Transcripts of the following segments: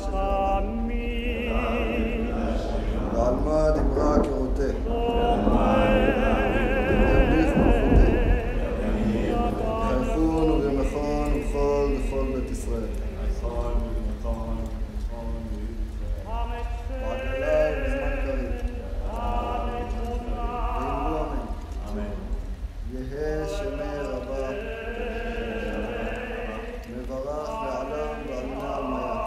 ועלמה דיברה כרותה. ימליך מלכותי. חייכון ובמכון וכל וכל בית ישראל. בעגלה ובזמן קריב. ואמרו אמן. יהא שמי רבה. מברך לעלם ועלמי עלמיה.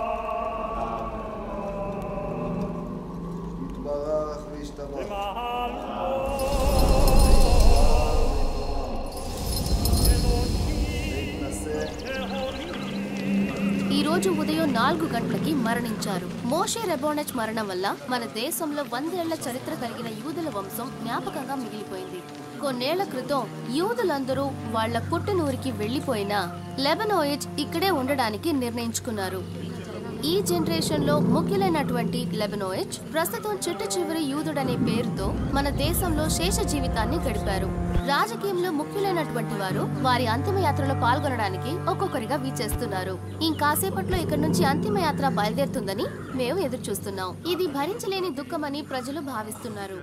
יתברך וישתבח. ויתנשא ఈ రోజు ఉదయం నాలుగు గంటలకి మరణించారు మోషే రెబోనెచ్ మరణం వల్ల మన దేశంలో వందేళ్ల చరిత్ర కలిగిన యూదుల వంశం జ్ఞాపకంగా మిగిలిపోయింది కొన్నేళ్ల క్రితం యూదులందరూ వాళ్ళ పుట్టినూరికి వెళ్లిపోయినా లెబనోయిజ్ ఇక్కడే ఉండడానికి నిర్ణయించుకున్నారు ఈ జనరేషన్ లో ముఖ్యులైనటువంటి లెబనోయిచ్ ప్రస్తుతం చిట్ట చివరి యూదుడనే పేరుతో మన దేశంలో శేష జీవితాన్ని గడిపారు రాజకీయంలో ముఖ్యులైనటువంటి వారు వారి అంతిమయాత్రలో పాల్గొనడానికి ఒక్కొక్కరిగా వీచేస్తున్నారు ఇంకాసేపట్లో ఇక్కడి నుంచి అంతిమయాత్ర బయలుదేరుతుందని మేము ఎదురు చూస్తున్నాం ఇది భరించలేని దుఃఖమని ప్రజలు భావిస్తున్నారు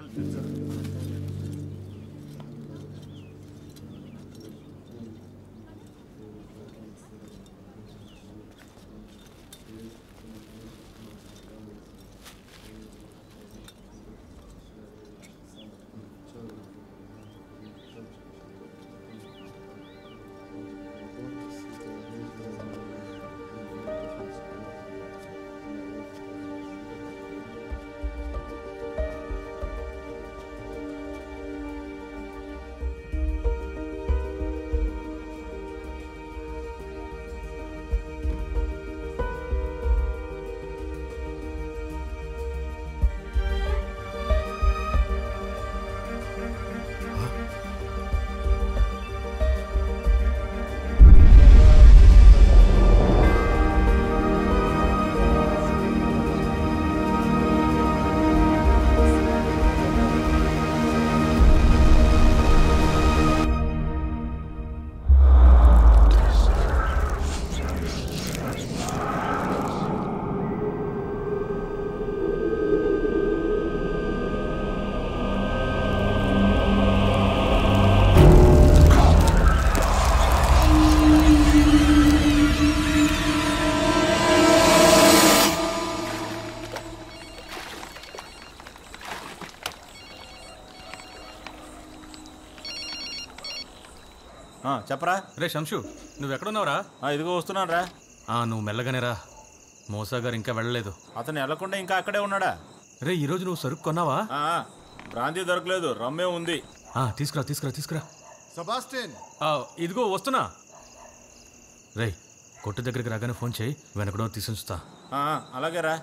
ఆ, చెప్పరా రే శంషు నువ్వు ఎక్కడున్నావురా ఆ, ఇదిగో వస్తున్నాను రా ఆ నువ్వు మెల్లగానే రా మోసా గారు ఇంకా వెళ్ళలేదు అతను వెళ్లకుండా ఇంకా అక్కడే ఉన్నాడా రే ఈరోజు నువ్వు సరుకు కొన్నావా ఆ, ఆ, బ్రాంతి దొరకలేదు రమ్మే ఉంది ఆ, తీసుకురా తీసుకురా తీసుకురా సెబాస్టిన్ ఆ, ఇదిగో వస్తున్నా రే కొట్టు దగ్గరికి రాగానే ఫోన్ చేయి వెనకడో తీసుంచుతా ఆ, ఆ, అలాగే రా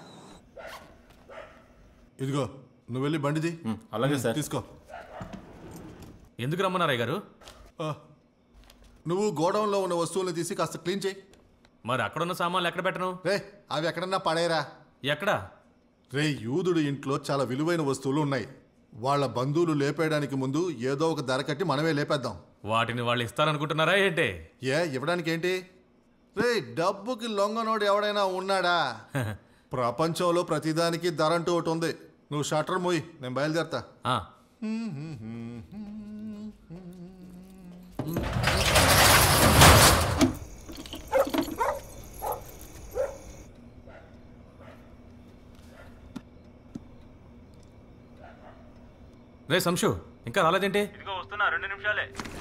ఇదిగో నువ్వు వెళ్ళి బండిది ఉమ్, అలాగే సార్ తీసుకో ఎందుకు రమ్మన్నారయ్య గారు ఆ. నువ్వు గోడౌన్లో ఉన్న వస్తువులను తీసి కాస్త క్లీన్ చేయి మరి అక్కడున్న సామాన్లు ఎక్కడ పెట్టను రే అవి ఎక్కడన్నా పడేరా ఎక్కడా రే యూదుడి ఇంట్లో చాలా విలువైన వస్తువులు ఉన్నాయి వాళ్ళ బంధువులు లేపేయడానికి ముందు ఏదో ఒక ధర కట్టి మనమే లేపేద్దాం వాటిని వాళ్ళు ఇస్తారనుకుంటున్నారా ఏంటి ఏ ఇవ్వడానికి ఏంటి రే డబ్బుకి లొంగనోడు ఎవడైనా ఉన్నాడా ప్రపంచంలో ప్రతిదానికి ధర అంటూ ఒకటి ఉంది నువ్వు షట్టర్ మోయి నేను బయలుదేరతా ఆ, రే సంశు ఇంకా రాలేదేంటి ఇదిగో వస్తున్నా రెండు నిమిషాలే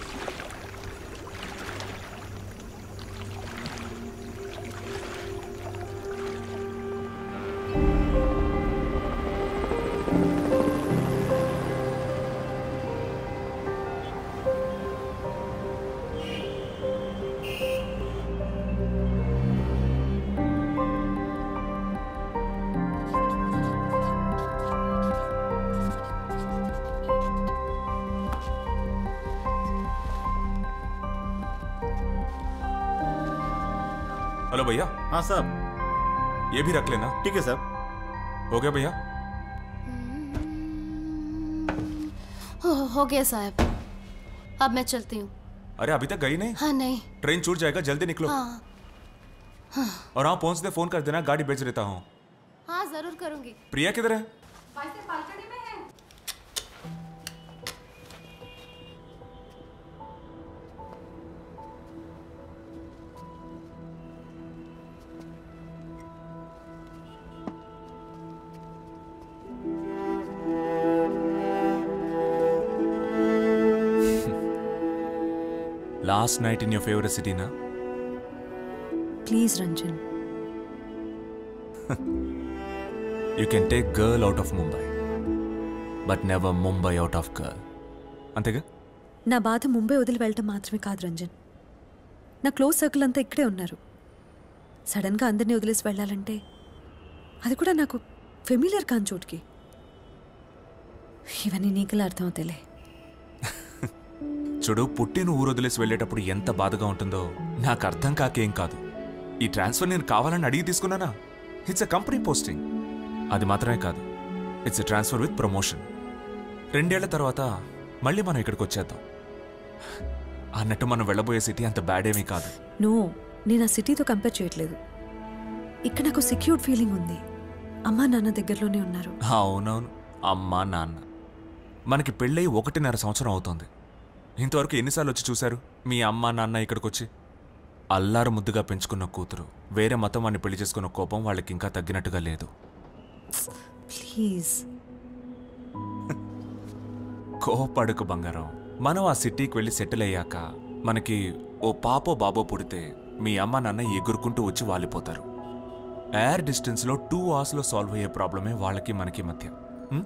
हेलो भैया हाँ साहब ये भी रख लेना ठीक है साहब हो गया भैया हो, हो गया साहब अब मैं चलती हूँ अरे अभी तक गई नहीं हाँ नहीं ट्रेन छूट जाएगा जल्दी निकलो हाँ और हाँ पहुंचते फोन कर देना गाड़ी भेज देता हूँ जरूर करूंगी प्रिया किधर है Last night in your favorite city, na? Please Ranjan You can take girl out of Mumbai, but never Mumbai out of girl. అంతేగా నా బాధ ముంబై వదిలి వెళ్ళటం మాత్రమే కాదు రంజన్ నా క్లోజ్ సర్కిల్ అంతా ఇక్కడే ఉన్నారు సడన్గా అందరినీ వదిలేసి వెళ్ళాలంటే అది కూడా నాకు ఫెమిలియర్ కాని చోటుకి ఇవన్నీ నీకులా అర్థమవుతాయిలే చూడు పుట్టిన ఊరు వదిలేసి వెళ్ళేటప్పుడు ఎంత బాధగా ఉంటుందో నాకు అర్థం కాకేం కాదు ఈ ట్రాన్స్ఫర్ నేను కావాలని అడిగి తీసుకున్నానా ఇట్స్ ఎ కంపెనీ పోస్టింగ్ అది మాత్రమే కాదు it's a transfer with promotion రెండేళ్ల తర్వాత మళ్ళీ మనం ఇక్కడికి వచ్చేద్దాం అన్నట్టు మనం వెళ్ళబోయే సిటీ అంత బ్యాడ్ ఏమీ కాదు నో నేను ఆ సిటీతో కంపేర్ చేయట్లేదు ఇక్కడ నాకు సెక్యూర్డ్ ఫీలింగ్ ఉంది అమ్మా నాన్న దగ్గరలోనే ఉన్నారు అవునవును అమ్మా నాన్న మనకి పెళ్ళయి ఒకటిన్నర సంవత్సరం అవుతోంది ఇంతవరకు ఎన్నిసార్లు వచ్చి చూశారు మీ అమ్మా నాన్న ఇక్కడికి వచ్చి అల్లారు ముద్దుగా పెంచుకున్న కూతురు వేరే మతం వాడిని పెళ్లి చేసుకున్న కోపం వాళ్ళకి ఇంకా తగ్గినట్టుగా లేదు ప్లీజ్ కోపడుకు బంగారం మనం ఆ సిటీకి వెళ్ళి సెటిల్ అయ్యాక మనకి ఓ పాపో బాబో పుడితే మీ అమ్మ నాన్న ఎగురుకుంటూ వచ్చి వాలిపోతారు ఎయిర్ డిస్టెన్స్లో టూ అవర్స్లో సాల్వ్ అయ్యే ప్రాబ్లమే వాళ్ళకి మనకి మధ్య ఉం?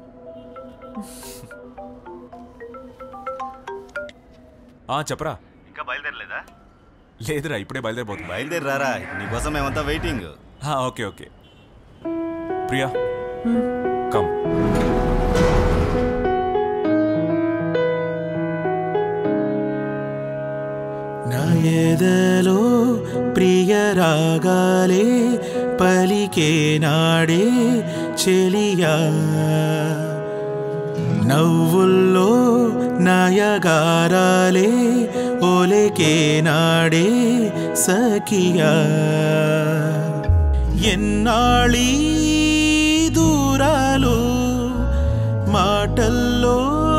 ఆ, చెప్పరా ఇంకా బయలుదేరలేదా లేదురా ఇప్పుడే బయలుదేరిపోతున్నా బయలుదేరి రారా నీకోసం మేమంతా వెయిటింగ్ ఆ, ఓకే ఓకే ప్రియా కమ్ నా ఎదలో ప్రియ రాగాలే పలికే నాడే చెలియా నవ్వుల్లో నయగారాలే ఒలికే నాడే సఖియా ఎన్నాళీ దూరాలు మాటల్లో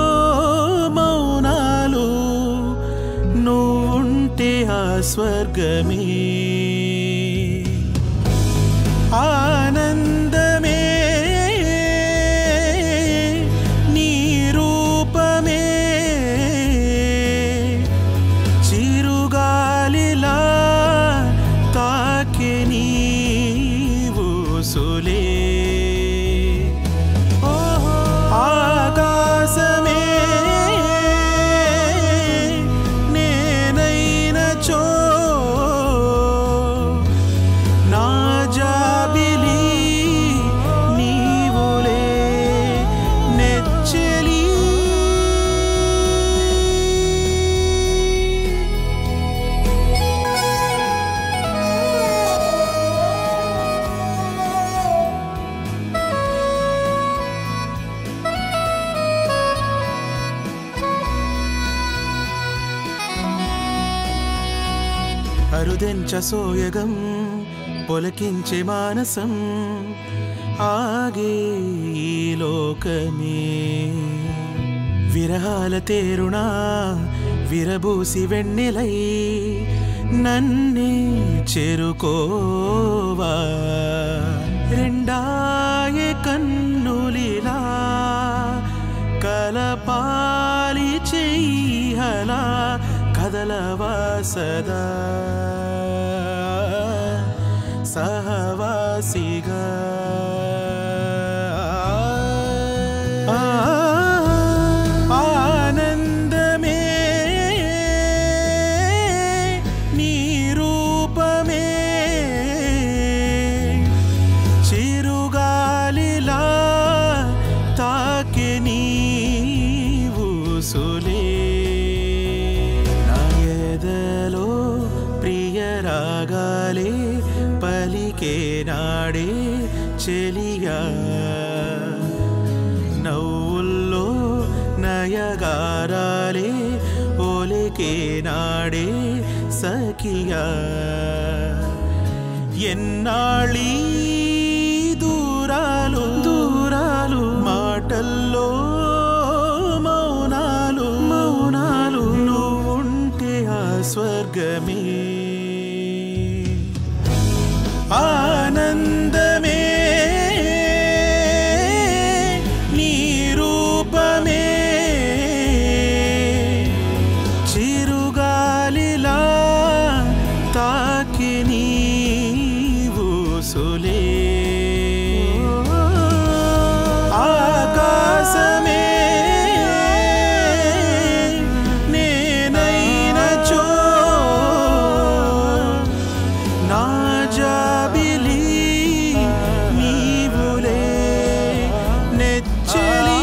మౌనాలు నువ్వుంటే ఆ స్వర్గమే ఆనందమే నీ రూపమే చిరుగాలిలా తాకే నీవు సులే ఆకాశమే నేనైనచో నా జాబిలి నీవులే నెచ్చలి అరుదెంచ సోయగం పొలకించే మానసం ఆగే ఈ లోకమే విరహాల తేరుణా విరబూసి వెన్నెలై నన్నే చేరుకోవా రెండాయే కన్నులిలా కలపాలి చెయ్యలా కదలవా సదా సహవాసిగా ఆ, ఆనందమే నీ రూపమే చిరుగాలిలా తాకే నీవు సులే నా ఎదలో ప్రియ రాగాలే పలికే నాడే చెలియా నవ్వుల్లో నయగారాలే ఓలికే నాడే సఖియా ఎన్నాళీ దూరా స్వర్గమే ఆనందమే నీ రూపమే చిరుగాలిలా తాకి నీవుసులే ఆకాశమే నేనైనచో నా జాబిలి నీవులే నెచ్చలి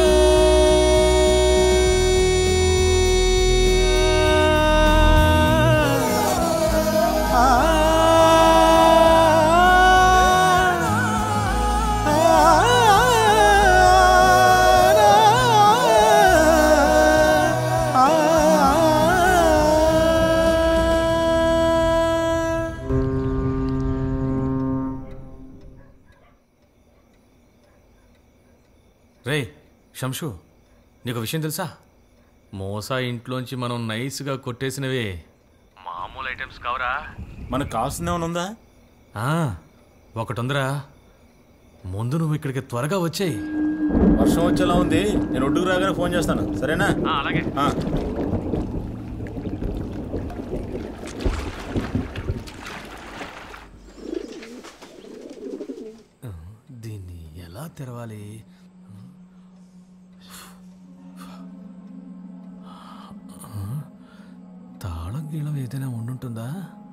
రే శంషు నీకు విషయం తెలుసా మోసా ఇంట్లోంచి మనం నైస్గా కొట్టేసినవే మామూలు ఐటమ్స్ కావరా మనకు కావాల్సింది ఏమైనా ఉందా ఆ, ఒకటుందిరా ముందు నువ్వు ఇక్కడికి త్వరగా వచ్చేయి వర్షం వచ్చేలా ఉంది నేను ఒడ్డుకు రాగానే ఫోన్ చేస్తాను సరేనా అలాగే ఆ. దీన్ని ఎలా తెరవాలి తాళం గీళం ఏదైనా ఉండుంటుందా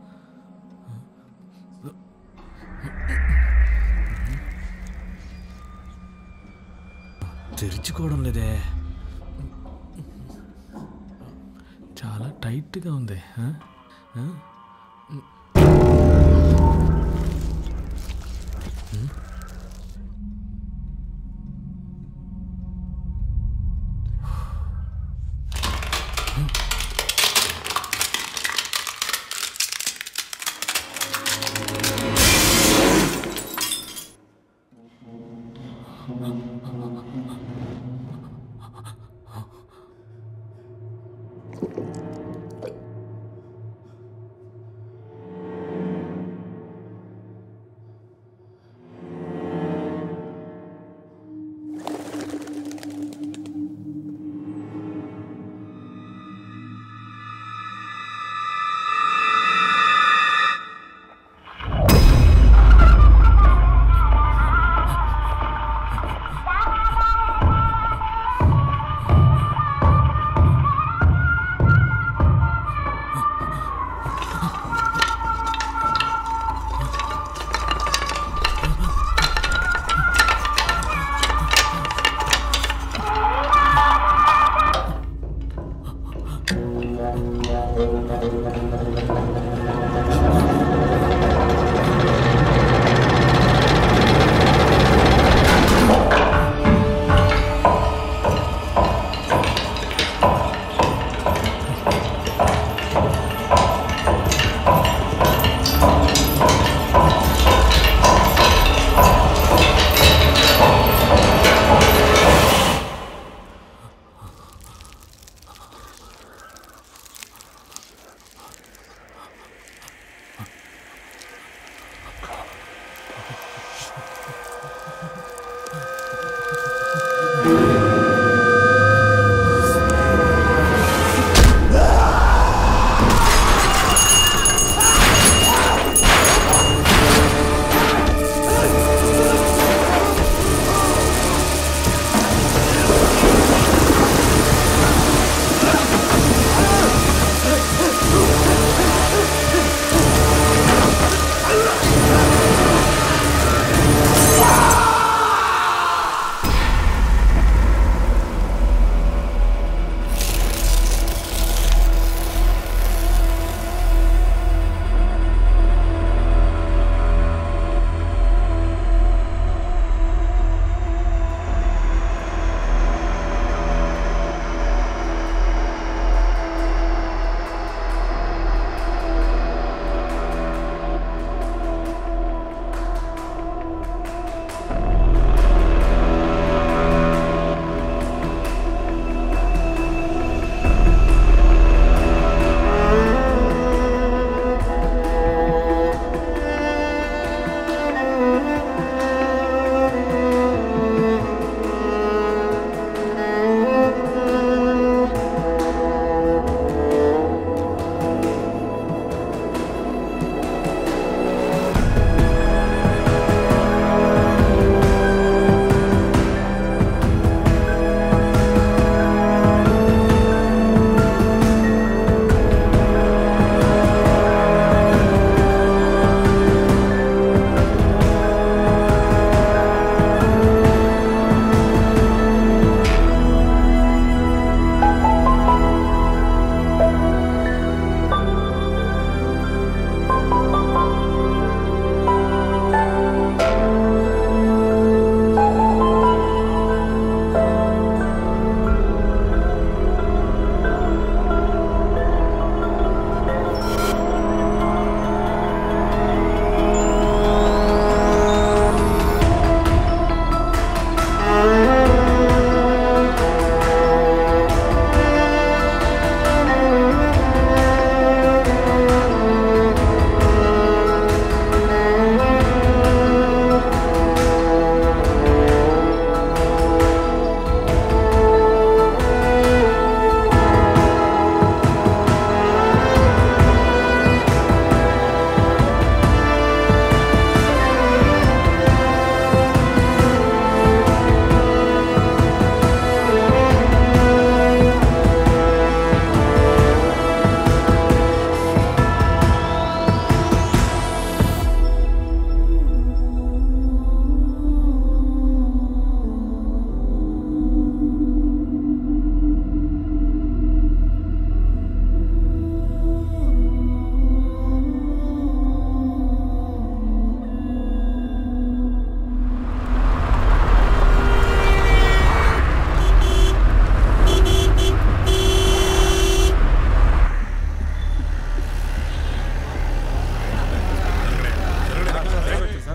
తెరుచుకోవడం లేదే చాలా టైట్గా ఉంది ఆ? ఆ?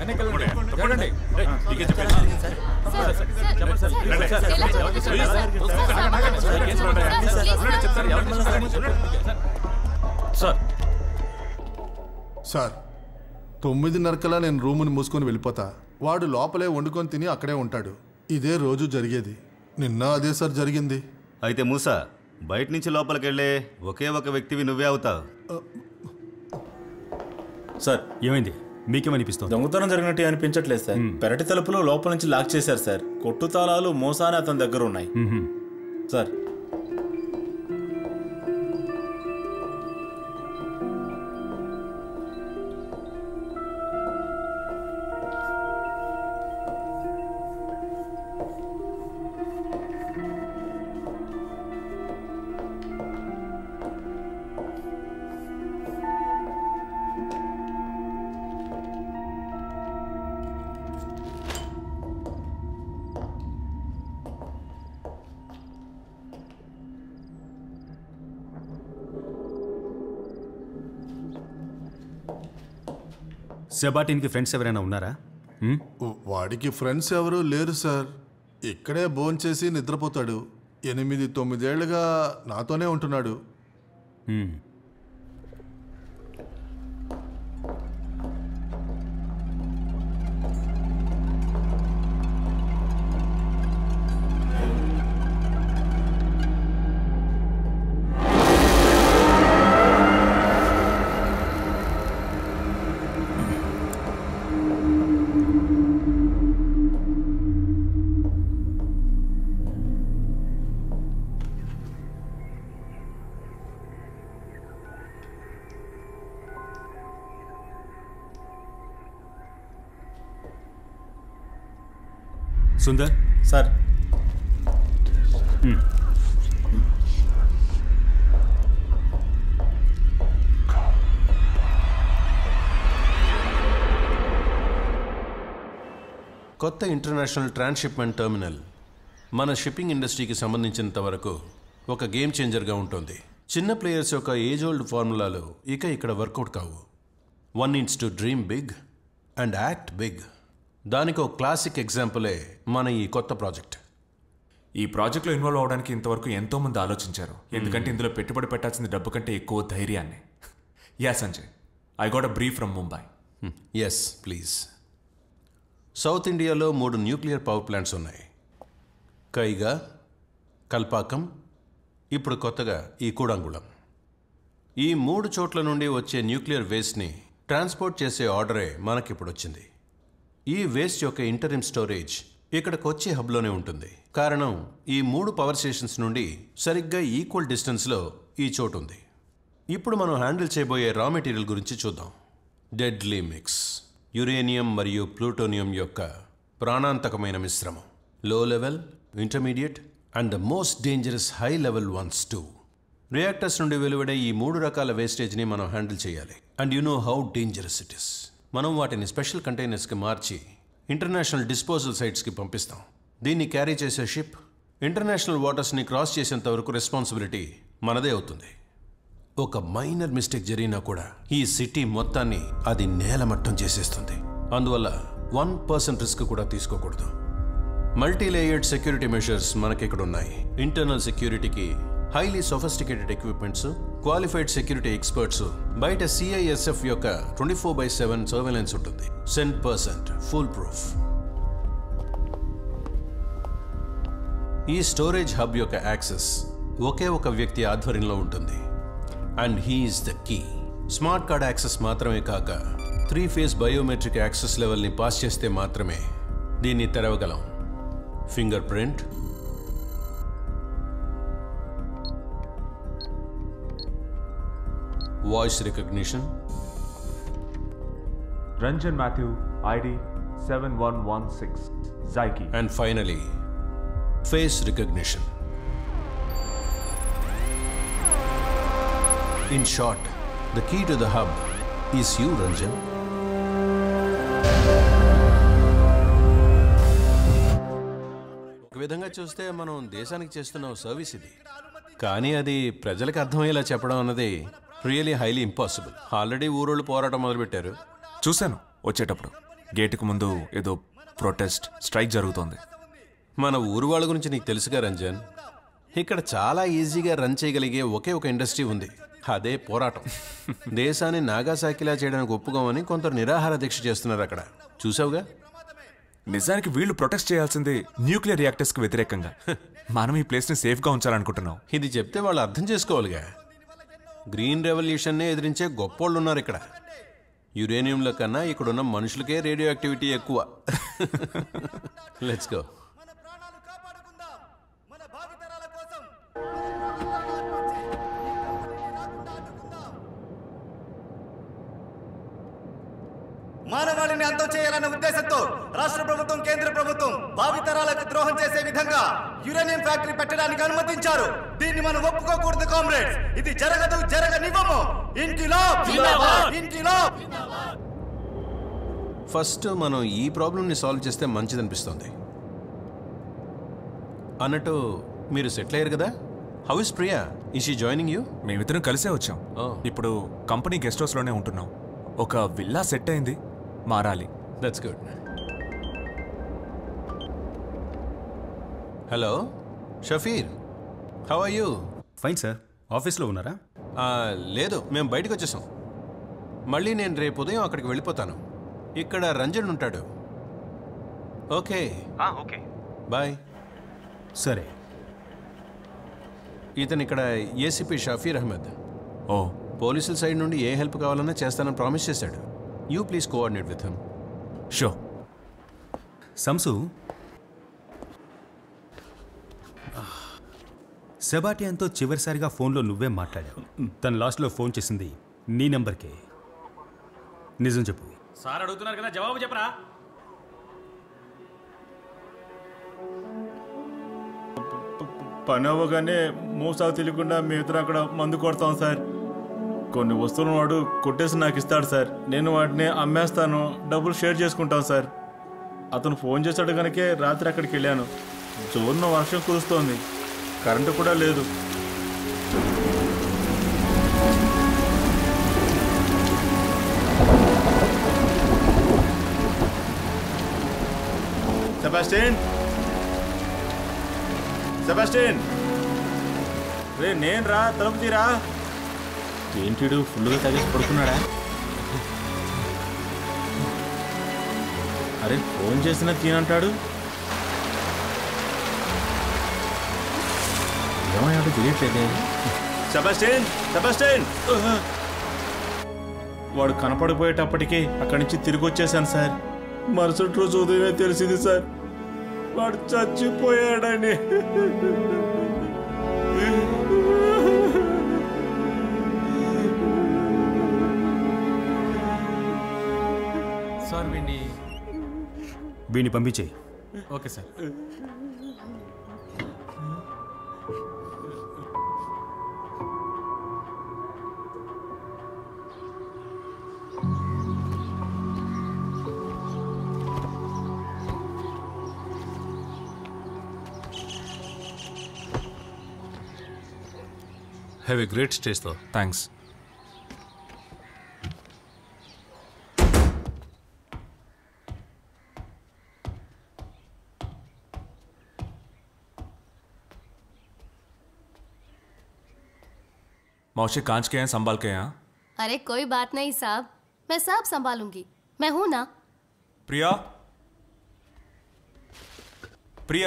సార్ సార్ తొమ్మిదిన్నరకల్లా నేను రూముని మూసుకొని వెళ్ళిపోతా వాడు లోపలే వండుకొని తిని అక్కడే ఉంటాడు ఇదే రోజు జరిగేది నిన్న అదే సార్ జరిగింది అయితే మూసా బయట నుంచి లోపలికి వెళ్ళే ఒకే ఒక వ్యక్తివి నువ్వే అవుతావు సార్ ఏమైంది మీకేమనిపిస్తుంది దొంగతనం జరిగినట్టు అనిపించట్లేదు సార్ పెరటి తలుపులు లోపల నుంచి లాక్ చేశారు సార్ కొట్టు తాళాలు మోసానే అతని దగ్గర ఉన్నాయి సార్ సెబాటిన్కి ఫ్రెండ్స్ ఎవరైనా ఉన్నారా హ్మ్? వాడికి ఫ్రెండ్స్ ఎవరు లేరు సార్ ఇక్కడే భోంచేసి నిద్రపోతాడు ఎనిమిది తొమ్మిదేళ్లుగా నాతోనే ఉంటున్నాడు హ్మ్. సుందర్ సార్ కొత్త ఇంటర్నేషనల్ ట్రాన్స్షిప్మెంట్ టెర్మినల్ మన షిప్పింగ్ ఇండస్ట్రీకి సంబంధించినంత వరకు ఒక గేమ్ చేంజర్గా ఉంటుంది చిన్న ప్లేయర్స్ యొక్క ఏజ్ ఓల్డ్ ఫార్ములాలు ఇక ఇక్కడ వర్కౌట్ కావు one needs to dream big and act big దానికి ఒక క్లాసిక్ ఎగ్జాంపులే మన ఈ కొత్త ప్రాజెక్ట్ ఈ ప్రాజెక్ట్లో ఇన్వాల్వ్ అవడానికి ఇంతవరకు ఎంతో మంది ఆలోచించారు ఎందుకంటే ఇందులో పెట్టుబడి పెట్టాల్సింది డబ్బు కంటే ఎక్కువ ధైర్యాన్ని yeah Sanjay I got a brief from Mumbai yes please south ఇండియాలో మూడు న్యూక్లియర్ పవర్ ప్లాంట్స్ ఉన్నాయి కైగా కల్పాకం ఇప్పుడు కొత్తగా ఈ కూడంగుళం ఈ మూడు చోట్ల నుండి వచ్చే న్యూక్లియర్ వేస్ట్ని ట్రాన్స్పోర్ట్ చేసే ఆర్డరే మనకిప్పుడు వచ్చింది ఈ వేస్ట్ యొక్క ఇంటరిమ్ స్టోరేజ్ ఇక్కడికి వచ్చే హబ్లోనే ఉంటుంది కారణం ఈ మూడు పవర్ స్టేషన్స్ నుండి సరిగ్గా ఈక్వల్ డిస్టెన్స్లో ఈ చోటు ఉంది ఇప్పుడు మనం హ్యాండిల్ చేయబోయే రా మెటీరియల్ గురించి చూద్దాం డెడ్లీ మిక్స్ యురేనియం మరియు ప్లూటోనియం యొక్క ప్రాణాంతకమైన మిశ్రమం low level intermediate and the most dangerous high level ones two reactors నుండి వెలువడే ఈ మూడు రకాల వేస్టేజ్ని మనం హ్యాండిల్ చేయాలి and you know how dangerous it is మనం వాటిని స్పెషల్ కంటైనర్స్కి మార్చి ఇంటర్నేషనల్ డిస్పోజల్ సైట్స్కి పంపిస్తాం దీన్ని క్యారీ చేసే షిప్ ఇంటర్నేషనల్ వాటర్స్ని క్రాస్ చేసేంత వరకు రెస్పాన్సిబిలిటీ మనదే అవుతుంది ఒక మైనర్ మిస్టేక్ జరిగినా కూడా ఈ సిటీ మొత్తాన్ని అది నేలమట్టం చేసేస్తుంది అందువల్ల వన్ పర్సెంట్ రిస్క్ కూడా తీసుకోకూడదు మల్టీ లేయర్డ్ సెక్యూరిటీ మెషర్స్ మనకి ఇక్కడ ఉన్నాయి ఇంటర్నల్ సెక్యూరిటీకి highly sophisticated equipments qualified security experts బయట సిఐఎస్ఎఫ్ యొక్క twenty four by seven surveillance ఉంటుంది సెంట్ పర్సెంట్ ఫుల్ ప్రూఫ్ ఈ స్టోరేజ్ హబ్ యొక్క యాక్సెస్ ఒకే ఒక వ్యక్తి ఆధ్వర్యంలో ఉంటుంది and he's the key smart card access మాత్రమే కాక త్రీ ఫేస్ బయోమెట్రిక్ యాక్సెస్ లెవెల్ని పాస్ చేస్తే మాత్రమే దీన్ని తెరవగలం fingerprint voice recognition Ranjan Matthew ID seven one one six జైకి and finally face recognition in short the key to the hub is you Ranjan ఒక విధంగా చూస్తే మనం దేశానికి చేస్తున్న ఓ సర్వీస్ ఇది కానీ అది ప్రజలకు అర్థమయ్యేలా చెప్పడం అన్నది రియలీ హైలీ ఇంపాసిబుల్ ఆల్రెడీ ఊరోళ్ళు పోరాటం మొదలుపెట్టారు చూశాను వచ్చేటప్పుడు గేటుకు ముందు ఏదో ప్రొటెస్ట్ స్ట్రైక్ జరుగుతోంది మన ఊరు వాళ్ళ గురించి నీకు తెలుసుగా రంజన్ ఇక్కడ చాలా ఈజీగా రన్ చేయగలిగే ఒకే ఒక ఇండస్ట్రీ ఉంది అదే పోరాటం దేశాన్ని నాగాసాకిలా చేయడానికి ఒప్పుకోమని కొందరు నిరాహార దీక్ష చేస్తున్నారు అక్కడ చూసావుగా నిజానికి వీళ్ళు ప్రొటెస్ట్ చేయాల్సింది న్యూక్లియర్ రియాక్టర్స్కి వ్యతిరేకంగా మనం ఈ ప్లేస్ని సేఫ్గా ఉంచాలనుకుంటున్నాం ఇది చెప్తే వాళ్ళు అర్థం చేసుకోవాలిగా గ్రీన్ రెవల్యూషన్నే ఎదిరించే గొప్పోళ్ళు ఉన్నారు ఇక్కడ యురేనియంల కన్నా ఇక్కడున్న మనుషులకే రేడియో యాక్టివిటీ ఎక్కువ లెట్స్ గో మానవాళిని అంతం చేయాలన్న ఉద్దేశంతో రాష్ట్ర ప్రభుత్వం కేంద్ర ప్రభుత్వం భావితరాలకు ద్రోహం చేసే విధంగా యురేనియం ఫ్యాక్టరీ పెట్టడానికి అనుమతించారు దీన్ని మనం ఒప్పుకోకూడదు కామ్రేడ్స్ ఇది జరగదు జరగనివ్వము ఇన్కిలాబ్ ఇన్కిలాబ్ ఫస్ట్ మనం ఈ ప్రాబ్లమ్ని సాల్వ్ చేస్తే మంచిదనిపిస్తుంది అన్నట్టు మీరు సెటిల్ అయ్యారు కదా హౌ ఇస్ ప్రియా ఈ షీ జాయినింగ్ యూ మేమిద్దరం కలిసే వచ్చాం ఇప్పుడు కంపెనీ గెస్ట్ హౌస్లోనే ఉంటున్నాం ఒక విల్లా సెట్ అయింది మారాలి that's good hello Shafeer how are you fine sir ఆఫీస్లో ఉన్నారా లేదు మేము బయటకు వచ్చేసాం మళ్ళీ నేను రేపు ఉదయం అక్కడికి వెళ్ళిపోతాను ఇక్కడ రంజన్ ఉంటాడు ఓకే ఓకే బాయ్ సరే ఇతను ఇక్కడ ఏసీపీ షఫీర్ అహ్మద్ ఓ పోలీసుల సైడ్ నుండి ఏ హెల్ప్ కావాలన్నా చేస్తానని ప్రామిస్ చేశాడు you please coordinate with him షో సంసు సెబాటియన్తో చివరిసారిగా ఫోన్లో నువ్వే మాట్లాడావు తను లాస్ట్లో ఫోన్ చేసింది నీ నెంబర్కే నిజం చెప్పు సార్ అడుగుతున్నారు కదా జవాబు చెప్పరా పని అవ్వగానే మూసాకు తెలియకుండా మీ ఇద్దరు అక్కడ మందు కొడతాం సార్ కొన్ని వస్తువులను వాడు కొట్టేసి నాకు ఇస్తాడు సార్ నేను వాటిని అమ్మేస్తాను డబ్బులు షేర్ చేసుకుంటాం సార్ అతను ఫోన్ చేశాడు కనుకే రాత్రి అక్కడికి వెళ్ళాను జోరున వర్షం కురుస్తోంది కరెంటు కూడా లేదు సెబాస్టిన్ సెబాస్టిన్ రే నేను రా తలుపు తీరా ఏంటిడు ఫుల్గా తాగేసి పడుకున్నాడా అరే ఫోన్ చేసిన తీనంటాడు ఏమయ్యాడో తెలియట్లేదే సెబాస్టిన్ సెబాస్టిన్ వాడు కనపడిపోయేటప్పటికి అక్కడి నుంచి తిరిగి వచ్చేసాను సార్ మరుసటి రోజు ఉదయమే తెలిసింది సార్ వాడు చచ్చిపోయాడని సార్ వీడిని వీడిని పంపించేయి okay sir have a great stage తో థ్యాంక్స్ मौसी कांच के हैं संभाल के हैं अरे कोई बात नहीं साहब मैं सब संभालूंगी मैं हूं ना प्रिया प्रिया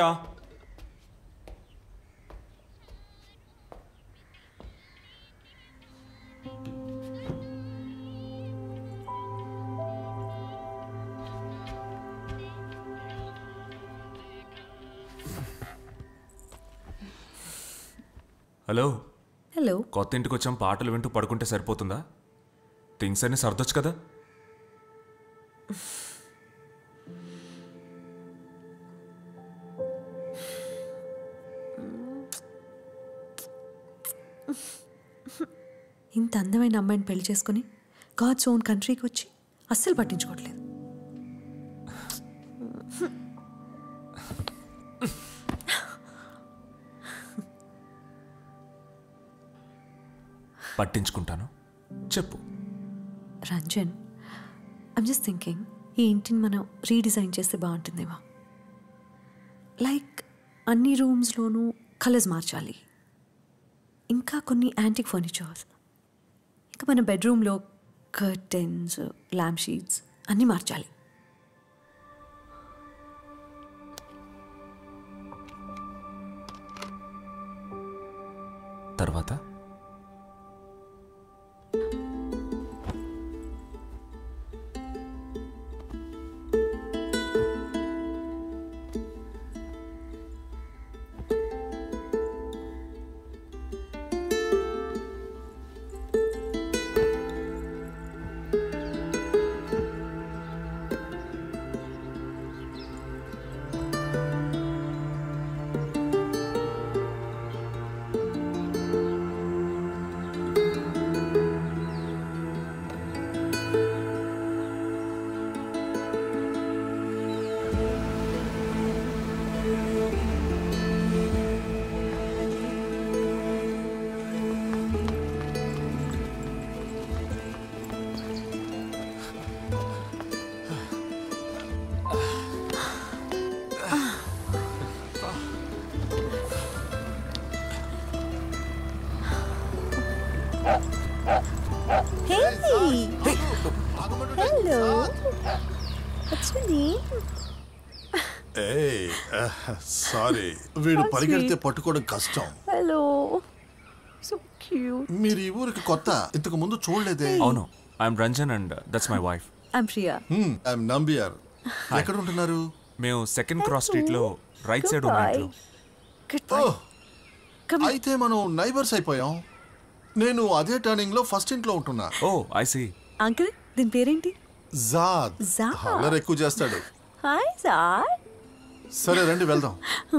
హలో హలో కొత్త ఇంటికి వచ్చాం పాటలు వింటూ పడుకుంటే సరిపోతుందా థింగ్స్ అన్ని సర్దొచ్చు కదా ఇంత అందమైన అమ్మాయిని పెళ్లి చేసుకుని గాడ్స్ ఓన్ కంట్రీకి వచ్చి అస్సలు పట్టించుకోవట్లేదు పట్టించుకుంటాను చెప్పు రంజన్ ఐమ్ జస్ట్ థింకింగ్ ఈ ఇంటిని మనం రీడిజైన్ చేస్తే బాగుంటుందేమో లైక్ అన్ని రూమ్స్లోనూ కలర్స్ మార్చాలి ఇంకా కొన్ని యాంటిక్ ఫర్నిచర్స్ ఇంకా మన బెడ్రూమ్లో కర్టెన్స్ ల్యాంప్ షీట్స్ అన్నీ మార్చాలి తర్వాత Hey! Hello! What's your name? ఏయ్ సారీ వీడు That's పరిగెడితే sweet. పట్టుకోవడం కష్టం Hello! So cute. మీరు ఈ ఊరికి కొత్త ఇంతకు ముందు చూడలేదే అవును I'm Ranjan and that's my wife I'm Priya I'm Nambiar ఎక్కడ ఉంటున్నారు మేము సెకండ్ క్రాస్ స్ట్రీట్ లో రైట్ సైడ్ ఉన్న ఇంట్లో ఓ, అయితే మనం నైబర్స్ అయిపోయాం నేను అదే టర్నింగ్ లో ఫస్ట్ ఇంట్లో ఉంటున్నా ఓ ఐ సీ అంకుల్ దీని పేరేంటి జాద్ జాద్. అల్లరి ఎక్కువ చేస్తాడు Hi, Zad. సరే రండి వెళ్దాం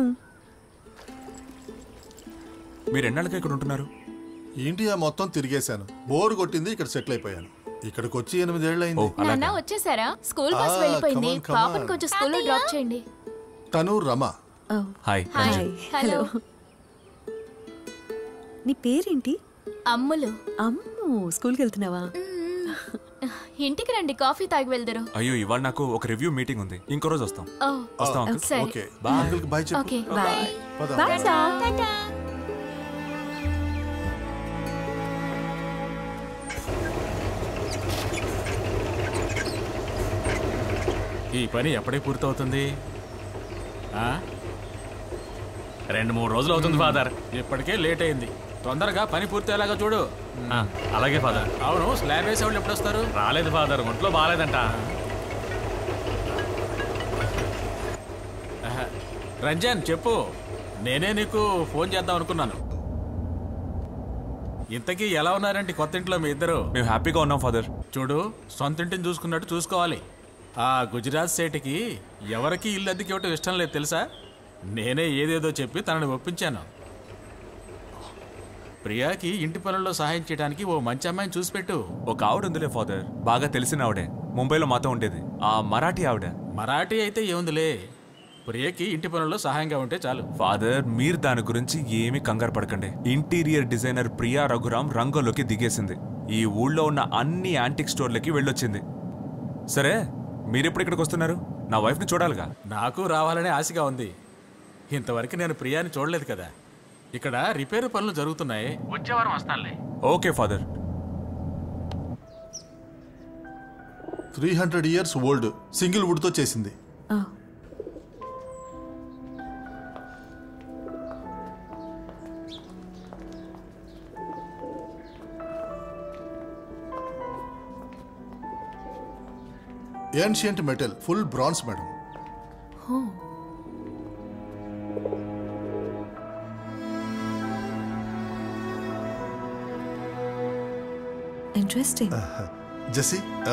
మీరు ఎన్నాళ్ళకి ఇక్కడ ఉంటున్నారు ఇండియా మొత్తం తిరిగేశాను బోర్ కొట్టింది ఇక్కడ సెటిల్ అయిపోయాను ఇక్కడికి వచ్చి ఎనిమిదేళ్ళు ఓ అయింది నాన్న వచ్చేసారా స్కూల్ బస్ ఆ, వెళ్ళిపోయింది come on, come పాపని on. కొంచెం స్కూల్లో డ్రాప్ చేయండి తను రమ హాయ్ హాయ్ హలో నీ పేరేంటి అమ్ములు అమ్ము స్కూల్కి వెళ్తున్నావా ఇంటికి రండి కాఫీ తాగి వెళ్దరు అయ్యో ఇవాళ నాకు ఒక రివ్యూ మీటింగ్ ఉంది ఇంకో రోజు వస్తాం ఓ వస్తాం అంకుల్ సరే ఓకే బాయ్ అంకుల్ బాయ్ చెప్పు ఓకే బాయ్ పద. బాయ్ టాటా ఈ పని ఎప్పటికి పూర్తవుతుంది ఆ? రెండు మూడు రోజులు అవుతుంది ఫాదర్ ఇప్పటికే లేట్ అయింది తొందరగా పని పూర్తయ్యేలాగా చూడు ఆ, అలాగే ఫాదర్ అవును స్లాబ్ వేసే వాళ్ళు ఎప్పుడు వస్తారు రాలేదు ఫాదర్ ఒంట్లో బాగాలేదంట ఆహా. రంజన్ చెప్పు నేనే నీకు ఫోన్ చేద్దాం అనుకున్నాను ఇంతకీ ఎలా ఉన్నారంటే కొత్త ఇంట్లో మీ ఇద్దరు మేము హ్యాపీగా ఉన్నాం ఫాదర్ చూడు సొంత ఇంటిని చూసుకున్నట్టు చూసుకోవాలి ఆ గుజరాత్ సేటుకి ఎవరికి ఇల్లు అద్దెకి ఇవ్వటం ఇష్టం లేదు తెలుసా నేనే ఏదేదో చెప్పి తనని ఒప్పించాను ప్రియాకి ఇంటి పనుల్లో సహాయం చేయడానికి ఓ మంచి అమ్మాయిని చూసి పెట్టు ఒక ఆవిడ ఉందిలే ఫాదర్ బాగా తెలిసిన ఆవిడే ముంబైలో మాతో ఉండేది ఆ మరాఠీ ఆవిడ మరాఠీ అయితే ఏముందిలే ప్రియకి ఇంటి పనుల్లో సహాయంగా ఉంటే చాలు ఫాదర్ మీరు దాని గురించి ఏమీ కంగారు పడకండి ఇంటీరియర్ డిజైనర్ ప్రియా రఘురాం రంగంలోకి దిగేసింది ఈ ఊళ్ళో ఉన్న అన్ని యాంటిక్ స్టోర్లకి వెళ్ళొచ్చింది సరే మీరెప్పుడు ఇక్కడికి వస్తున్నారు నా వైఫ్ని చూడాలిగా నాకు రావాలనే ఆశగా ఉంది ఇంతవరకు నేను ప్రియాని చూడలేదు కదా ఇక్కడ రిపేర్ పనులు జరుగుతున్నాయి వచ్చే వారం వస్తానులే okay father three hundred years old single wood తో చేసింది ancient metal full bronze madam interesting Jessie ఆ,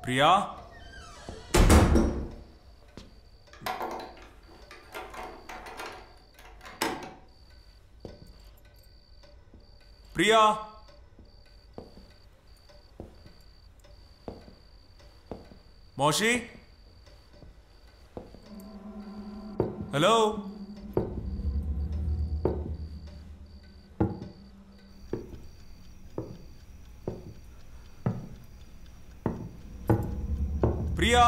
ప్రియా ప్రియా మోషి hello Priya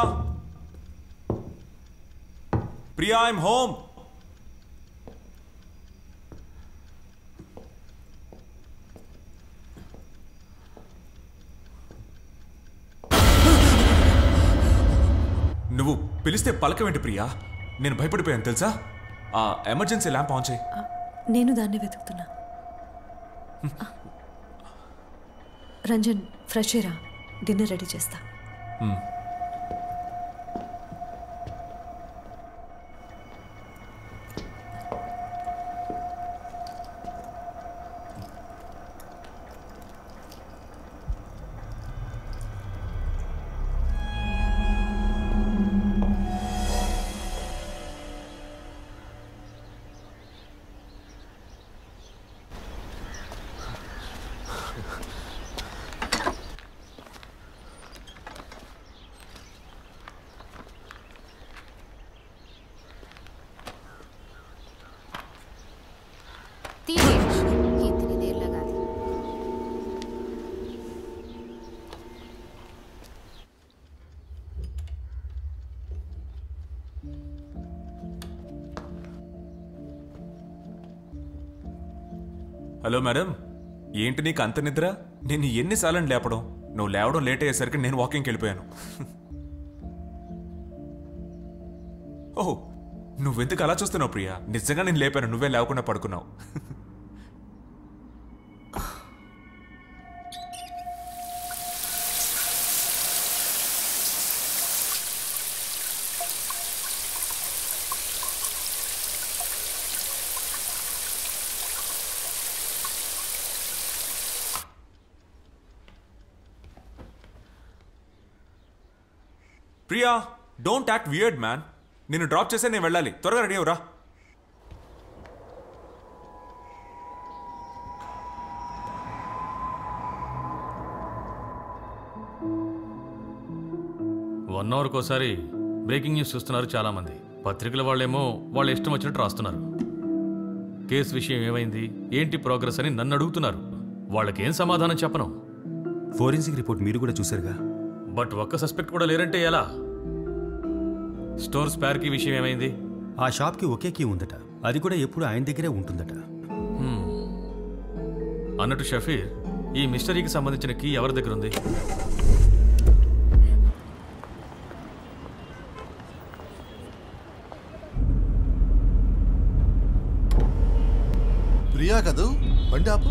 Priya I'm home నువ్వు పిలిస్తే పలకమేంటి ప్రియా నేను భయపడిపోయాను తెలుసా ఆ ఎమర్జెన్సీ ల్యాంప్ ఆన్ చేయి నేను దాన్ని వెతుకుతున్నా రంజన్ ఫ్రెష్ రా డిన్నర్ రెడీ చేస్తా మ్. తీరే इतनी देर लगा दी హలో మేడం ఏంటి నీకు అంత నిద్ర నేను ఎన్నిసార్లు లేపడం నువ్వు లేవడం లేట్ అయ్యేసరికి నేను వాకింగ్కి వెళ్ళిపోయాను ఓహ్ నువ్వెందుకు అలా చూస్తున్నావు ప్రియా నిజంగా నేను లేపాను నువ్వే లేవకుండా పడుకున్నావు Priya don't act weird man నిన్ను డ్రాప్ చేసే నేను వెళ్ళాలి త్వరగా రెడీ అవురా వన్ అవర్కి ఒకసారి బ్రేకింగ్ న్యూస్ చూస్తున్నారు చాలామంది పత్రికల వాళ్ళేమో వాళ్ళ ఇష్టం వచ్చినట్టు రాస్తున్నారు కేసు విషయం ఏమైంది ఏంటి ప్రోగ్రెస్ అని నన్ను అడుగుతున్నారు వాళ్ళకేం సమాధానం చెప్పను ఫోరెన్సిక్ రిపోర్ట్ మీరు కూడా చూసారుగా బట్ ఒక్క సస్పెక్ట్ కూడా లేరంటే ఎలా స్టోర్ స్పేర్కి విషయం ఏమైంది ఆ షాప్కి ఒకే కీ ఉందట అది కూడా ఎప్పుడు ఆయన దగ్గరే ఉంటుందట హ్మ్. అన్నట్టు షఫీర్ ఈ మిస్టరీకి సంబంధించిన కీ ఎవరి దగ్గర ఉంది ప్రియా కదూ బండి ఆపు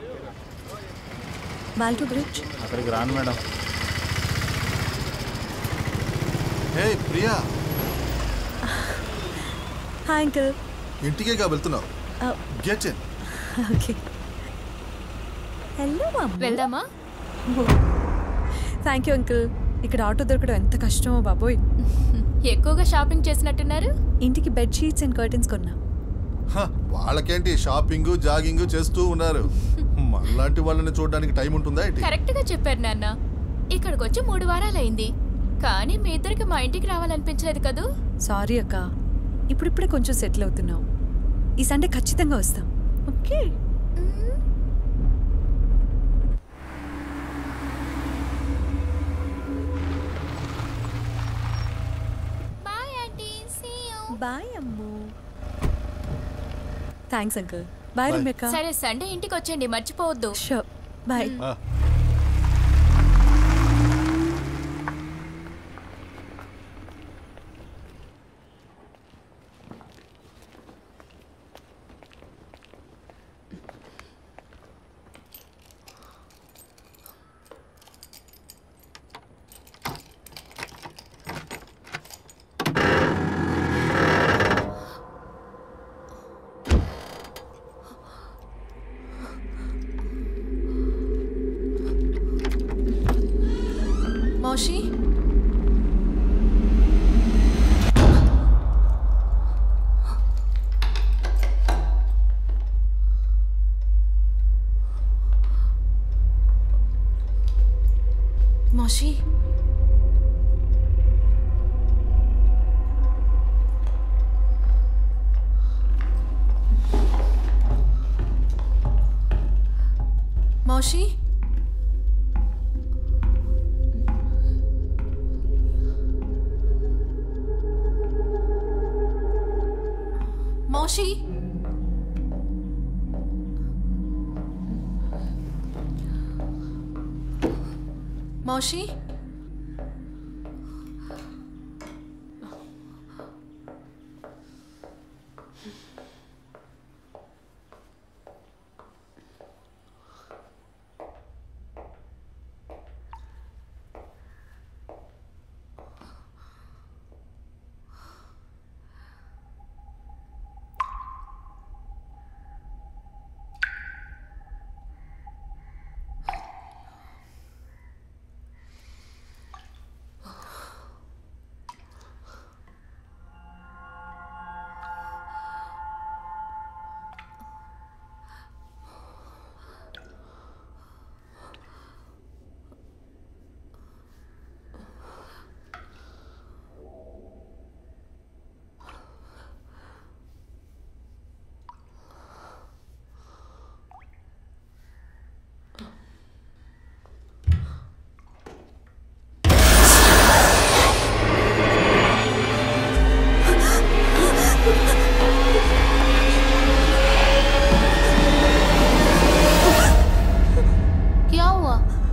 బాల్టో బ్రిడ్జ్ అక్కడికి రాను madam hey Priya hi uncle ఇంటికేగా వెళ్తున్నావు గెట్ ఇన్ ఓకే హలో వెళ్దామా థ్యాంక్ యూ అంకుల్ ఇక్కడ ఆటో దొరకడం ఎంత కష్టమో బాబోయ్ ఎక్కువగా షాపింగ్ చేసినట్టున్నారు ఇంటికి బెడ్ షీట్స్ అండ్ కర్టన్స్ కొన్నా హ, వాళ్ళకేంటి షాపింగ్ జాగింగ్ చేస్తూ ఉన్నారు మనలాంటి వాళ్ళని చూడడానికి టైం ఉంటుందా ఏంటి కరెక్ట్ గా చెప్పారు నాన్న ఇక్కడికి వచ్చి మూడు వారాలైంది కానీ మీ ఇద్దరికి మా ఇంటికి రావాలనిపించలేదు కదూ సారీ అక్క ఇప్పుడిప్పుడే కొంచెం సెటిల్ అవుతున్నాం ఈ సండే ఖచ్చితంగా వస్తాం okay bye aunty see you bye Ammu thanks uncle bye రమ్యక్క సరే సండే ఇంటికి వచ్చేయండి మర్చిపోవద్దు షూర్ బాయ్ మౌషి మోషి మౌషి మౌషి మౌషి क्या हुआ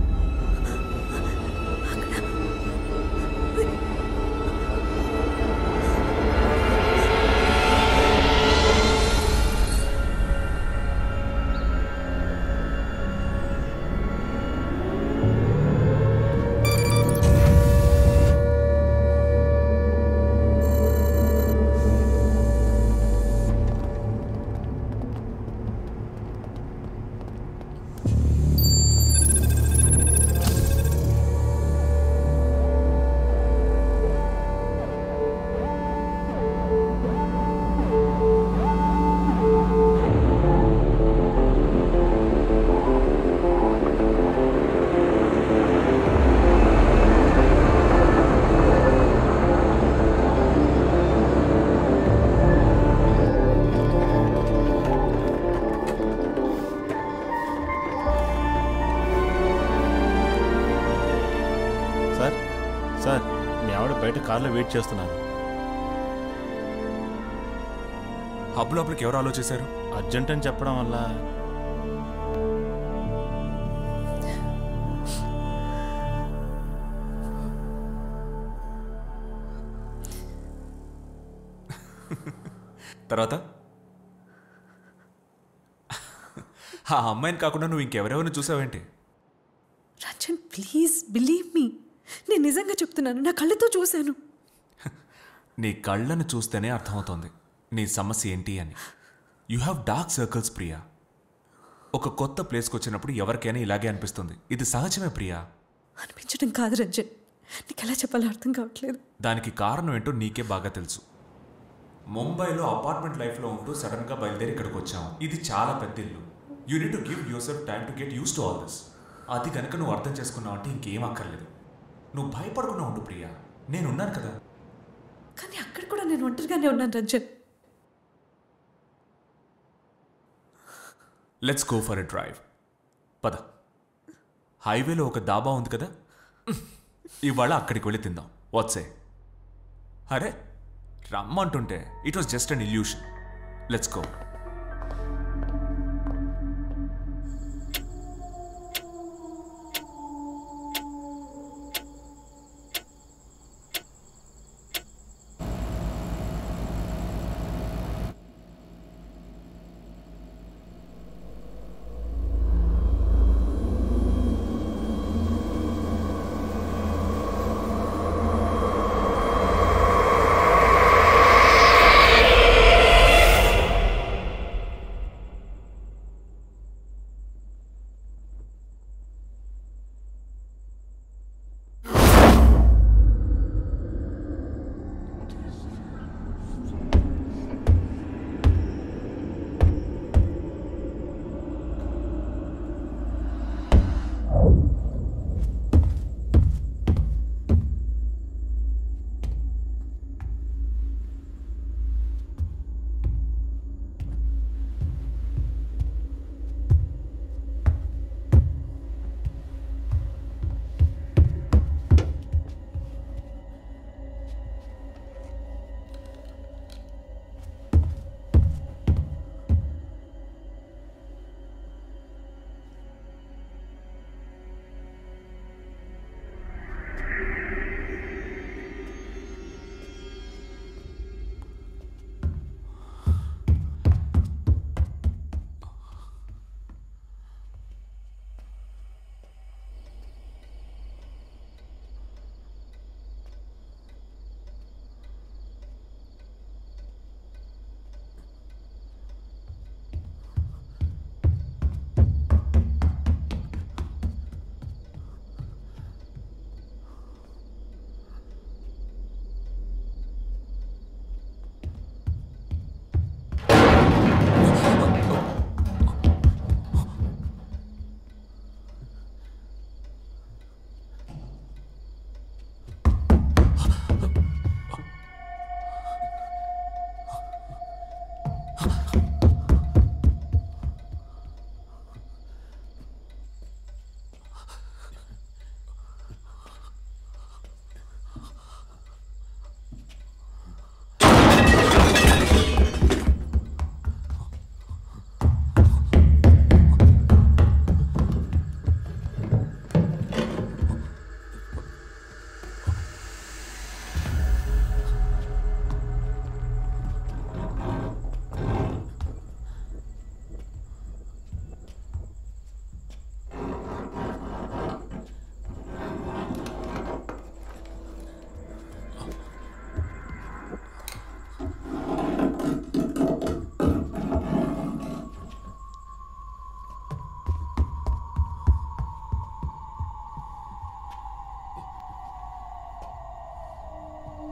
సార్ సార్ మీ ఆవిడ బయట కార్లో వెయిట్ చేస్తున్నారు హబ్ లోపలికి ఎవరు ఆలోచించారు అర్జెంట్ అని చెప్పడం వల్ల తర్వాత ఆ అమ్మాయిని కాకుండా నువ్వు ఇంకెవరెవరిని చూసావేంటి రంజన్ ప్లీజ్ బిలీవ్ మీ నేను నిజంగా చెప్తున్నాను నా కళ్ళతో చూశాను నీ కళ్ళను చూస్తేనే అర్థమవుతోంది నీ సమస్య ఏంటి అని you have dark circles Priya ఒక కొత్త ప్లేస్కి వచ్చినప్పుడు ఎవరికైనా ఇలాగే అనిపిస్తుంది ఇది సహజమే ప్రియా అనిపించడం కాదు రంజన్ నీకు ఎలా చెప్పాలో అర్థం కావట్లేదు దానికి కారణం ఏంటో నీకే బాగా తెలుసు ముంబైలో అపార్ట్మెంట్ లైఫ్లో ఉంటూ సడన్గా బయలుదేరి ఇక్కడికి వచ్చాము ఇది చాలా పెద్ద ఇల్లు you need to give yourself time to get used to all this అది కనుక నువ్వు అర్థం చేసుకున్నావు అంటే ఇంకేం అక్కర్లేదు నువ్వు భయపడకుండా ఉండు ప్రియా నేనున్నాను కదా కానీ అక్కడ కూడా నేను ఒంటరిగానే ఉన్నాను Ranjan let's go for a drive పద హైవేలో ఒక దాబా ఉంది కదా ఇవాళ అక్కడికి వెళ్ళి తిందాం వాట్సే అరే రమ్మంటుంటే it was just an illusion let's go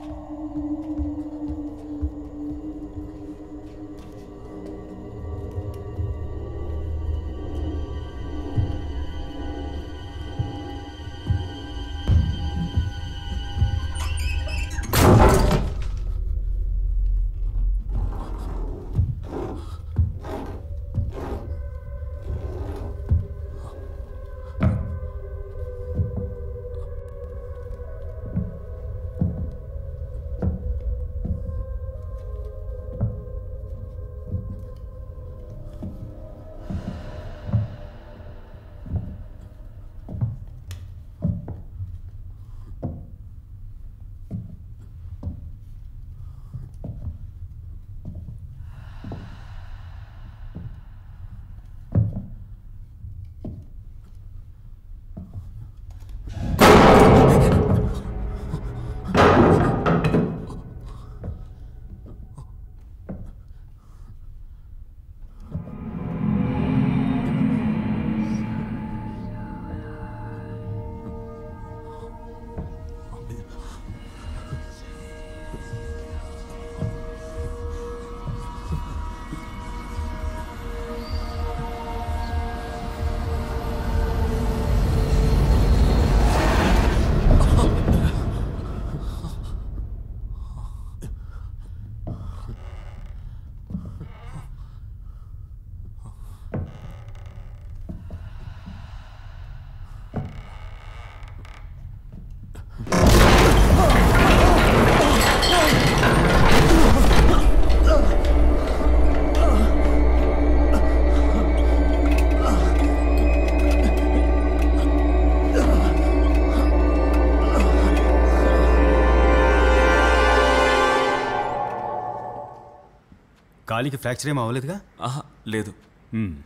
కాలికి ఫ్రాక్చర్ ఏం అవ్వలేదుగా ఆహా లేదు మ్మ్.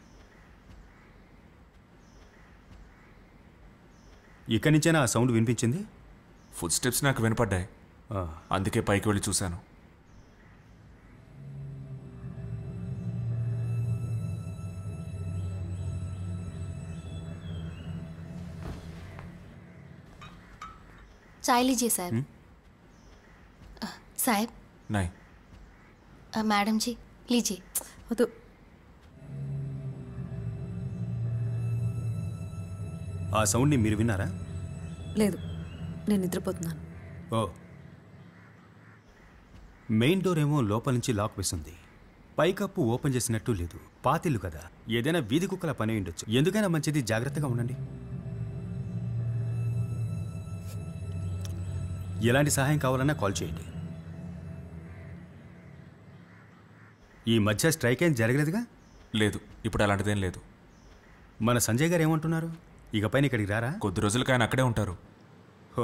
ఇక్కడి నుంచేనా ఆ సౌండ్ వినిపించింది ఫుడ్ స్టెప్స్ నాకు వినపడ్డాయి అందుకే పైకి వెళ్ళి చూశాను चाय लीजिए साहब हम्म? अ, साहब నాయ్ अ, मैडम जी लीजिए వద్దు ఆ సౌండ్ని మీరు విన్నారా లేదు నేను నిద్రపోతున్నాను ఓ మెయిన్ డోర్ ఏమో లోపల నుంచి లాక్ వేసింది పైకప్పు ఓపెన్ చేసినట్టు లేదు పాతిల్లు కదా ఏదైనా వీధి కుక్కల పని అయి ఉండొచ్చు ఎందుకైనా మంచిది జాగ్రత్తగా ఉండండి ఎలాంటి సహాయం కావాలన్నా కాల్ చేయండి ఈ మధ్య స్ట్రైక్ ఏం జరగలేదుగా లేదు ఇప్పుడు అలాంటిదేం లేదు మన సంజయ్ గారు ఏమంటున్నారు ఇకపైన ఇక్కడికి రారా కొద్ది రోజులకి ఆయన అక్కడే ఉంటారు హో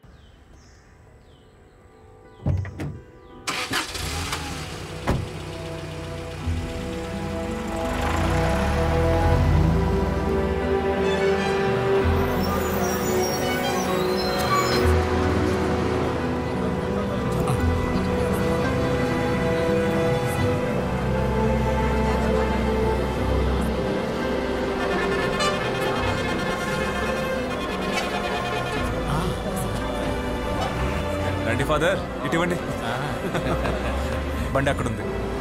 రండి ఫాదర్ ఇటువంటి బండి అక్కడ ఉంది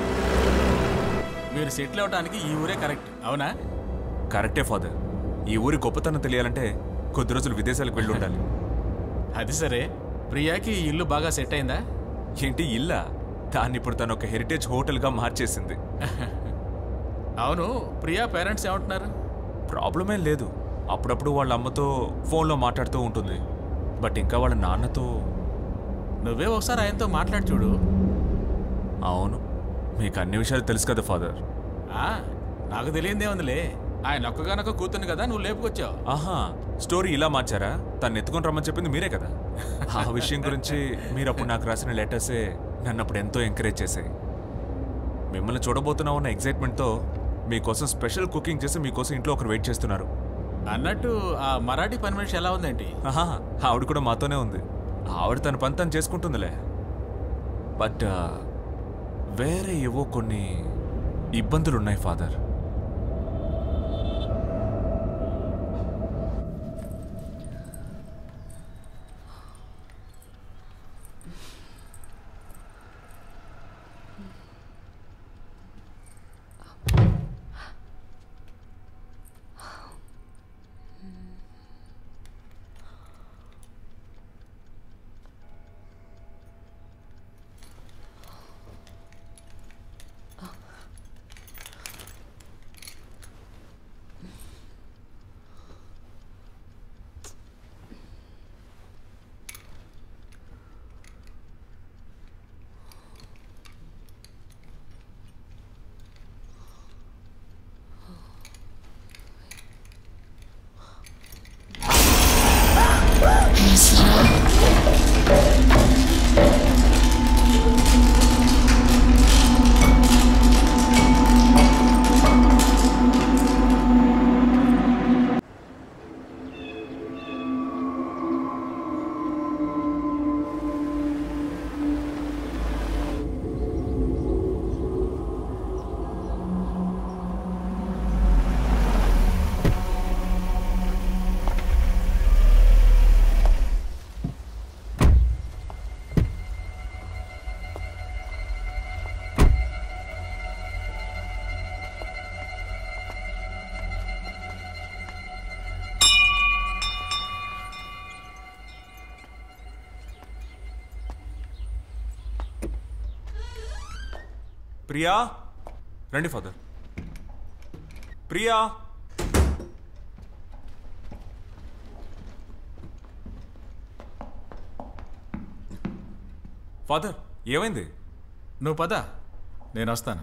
మీరు సెటిల్ అవడానికి ఈ ఊరే కరెక్ట్ అవునా కరెక్టే ఫాదర్ ఈ ఊరి గొప్పతనం తెలియాలంటే కొద్ది రోజులు విదేశాలకు వెళ్ళి ఉండాలి అది సరే ప్రియాకి ఈ ఇల్లు బాగా సెట్ అయిందా ఏంటి ఇల్లా దాన్ని ఇప్పుడు తను ఒక హెరిటేజ్ హోటల్గా మార్చేసింది అవును ప్రియా పేరెంట్స్ ఏమంటున్నారు ప్రాబ్లం ఏం లేదు అప్పుడప్పుడు వాళ్ళ అమ్మతో ఫోన్లో మాట్లాడుతూ ఉంటుంది బట్ ఇంకా వాళ్ళ నాన్నతో నువ్వే ఒకసారి ఆయనతో మాట్లాడి చూడు అవును మీకు అన్ని విషయాలు తెలుసు కదా ఫాదర్ ఆ, నాకు తెలియందే ఉందిలే ఆయన ఒక్కగానొక్క కూతురు కదా నువ్వు లేపుకొచ్చావు ఆహా స్టోరీ ఇలా మార్చారా తను ఎత్తుకొని రమ్మని చెప్పింది మీరే కదా ఆ విషయం గురించి మీరు అప్పుడు నాకు రాసిన లెటర్సే నన్ను అప్పుడు ఎంతో ఎంకరేజ్ చేశాయి మిమ్మల్ని చూడబోతున్నాం అన్న ఎగ్జైట్మెంట్తో మీకోసం స్పెషల్ కుకింగ్ చేసి మీకోసం ఇంట్లో ఒకరు వెయిట్ చేస్తున్నారు అన్నట్టు ఆ మరాఠీ పని మనిషి ఎలా ఉందేంటి ఆహా ఆవిడ కూడా మాతోనే ఉంది ఆవిడ తన పని తను చేసుకుంటుందిలే బట్ వేరే ఏవో కొన్ని ఇబ్బందులు ఉన్నాయి ఫాదర్ ప్రియా రండి ఫాదర్ ప్రియా ఫాదర్ ఏమైంది నువ్వు పద నేను వస్తాను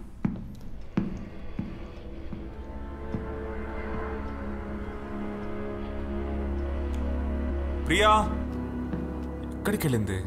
ప్రియా ఎక్కడికి వెళ్ళింది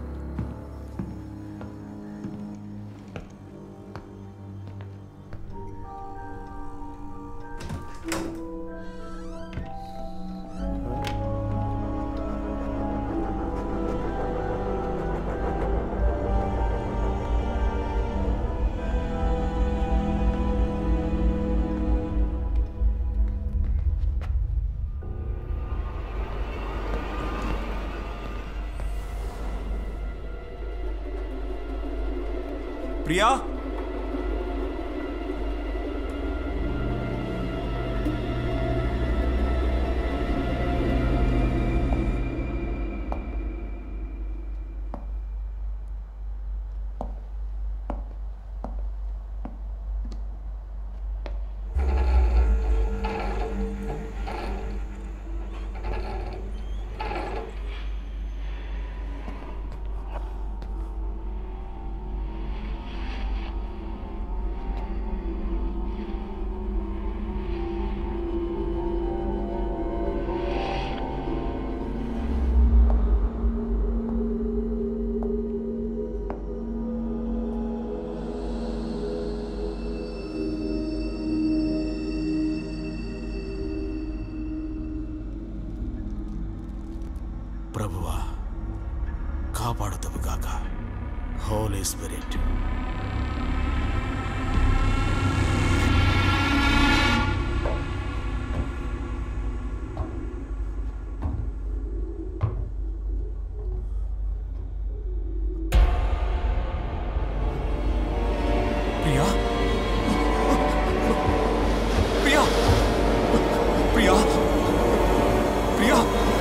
ప్రియా ప్రభువా కాపాడుతవు గాక holy spirit Priya Priya Priya Priya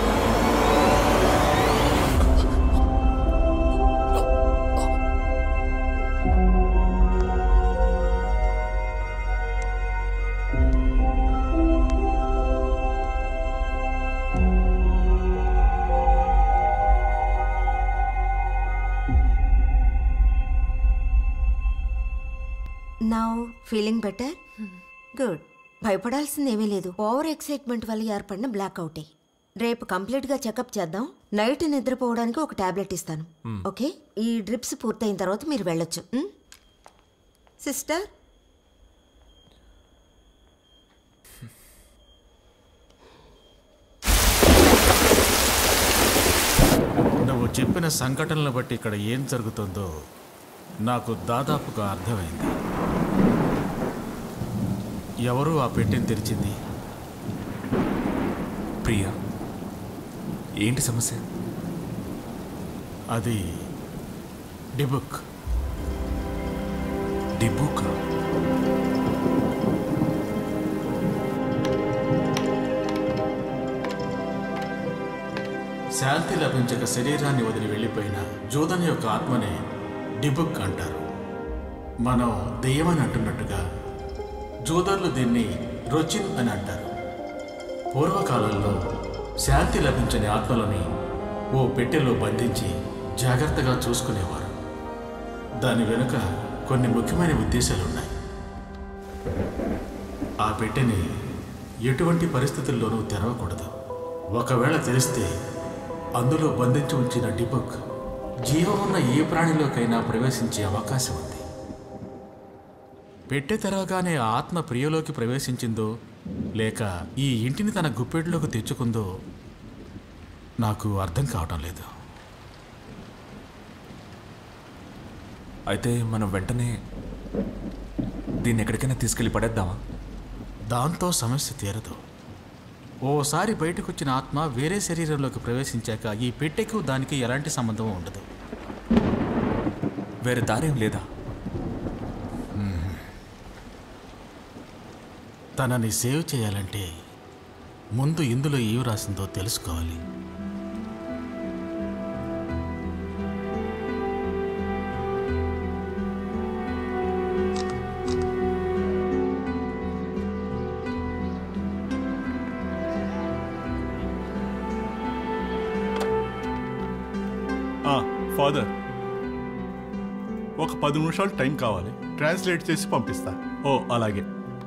now feeling better good భయపడాల్సింది ఏమీ లేదు ఓవర్ ఎక్సైట్మెంట్ వల్ల ఏర్పడిన బ్లాక్అవుటే రేపు కంప్లీట్గా చెకప్ చేద్దాం నైట్ నిద్రపోవడానికి ఒక టాబ్లెట్ ఇస్తాను Hmm. ఓకే ఈ డ్రిప్స్ పూర్తయిన తర్వాత మీరు వెళ్ళొచ్చు సిస్టర్ నువ్వు చెప్పిన సంఘటనలు బట్టి ఇక్కడ ఏం జరుగుతుందో నాకు దాదాపుగా అర్థమైంది ఎవరు ఆ పెట్టెని తెరిచింది ప్రియా ఏంటి సమస్య అది డిబుక్ డిబుక్ శాంతి లభించక శరీరాన్ని వదిలి వెళ్ళిపోయిన జోదన్ యొక్క ఆత్మనే డిబుక్ అంటారు మనం దెయ్యమని అంటున్నట్టుగా జోదర్లు దీన్ని రొచిన్ అని అంటారు పూర్వకాలంలో శాంతి లభించని ఆత్మలని ఓ పెట్టెలో బంధించి జాగ్రత్తగా చూసుకునేవారు దాని వెనుక కొన్ని ముఖ్యమైన ఉద్దేశాలు ఉన్నాయి ఆ పెట్టెని ఎటువంటి పరిస్థితుల్లోనూ తెరవకూడదు ఒకవేళ తెరిస్తే అందులో బంధించి ఉంచిన డిబుక్ జీవం ఉన్న ఏ ప్రాణిలోకైనా ప్రవేశించే అవకాశం ఉంది పెట్టె తెరవగానే ఆ ఆత్మ ప్రియలోకి ప్రవేశించిందో లేక ఈ ఇంటిని తన గుప్పెట్లోకి తెచ్చుకుందో నాకు అర్థం కావటం లేదు అయితే మనం వెంటనే దీన్ని ఎక్కడికైనా తీసుకెళ్ళి పడేద్దామా దాంతో సమస్య తీరదు ఓసారి బయటకు వచ్చిన ఆత్మ వేరే శరీరంలోకి ప్రవేశించాక ఈ పెట్టెకు దానికి ఎలాంటి సంబంధం ఉండదు వేరే దారేం లేదా తనని సేవ్ చేయాలంటే ముందు ఇందులో ఏం రాసిందో తెలుసుకోవాలి ఫాదర్ ఒక పది నిమిషాలు టైం కావాలి ట్రాన్స్లేట్ చేసి పంపిస్తా ఓ అలాగే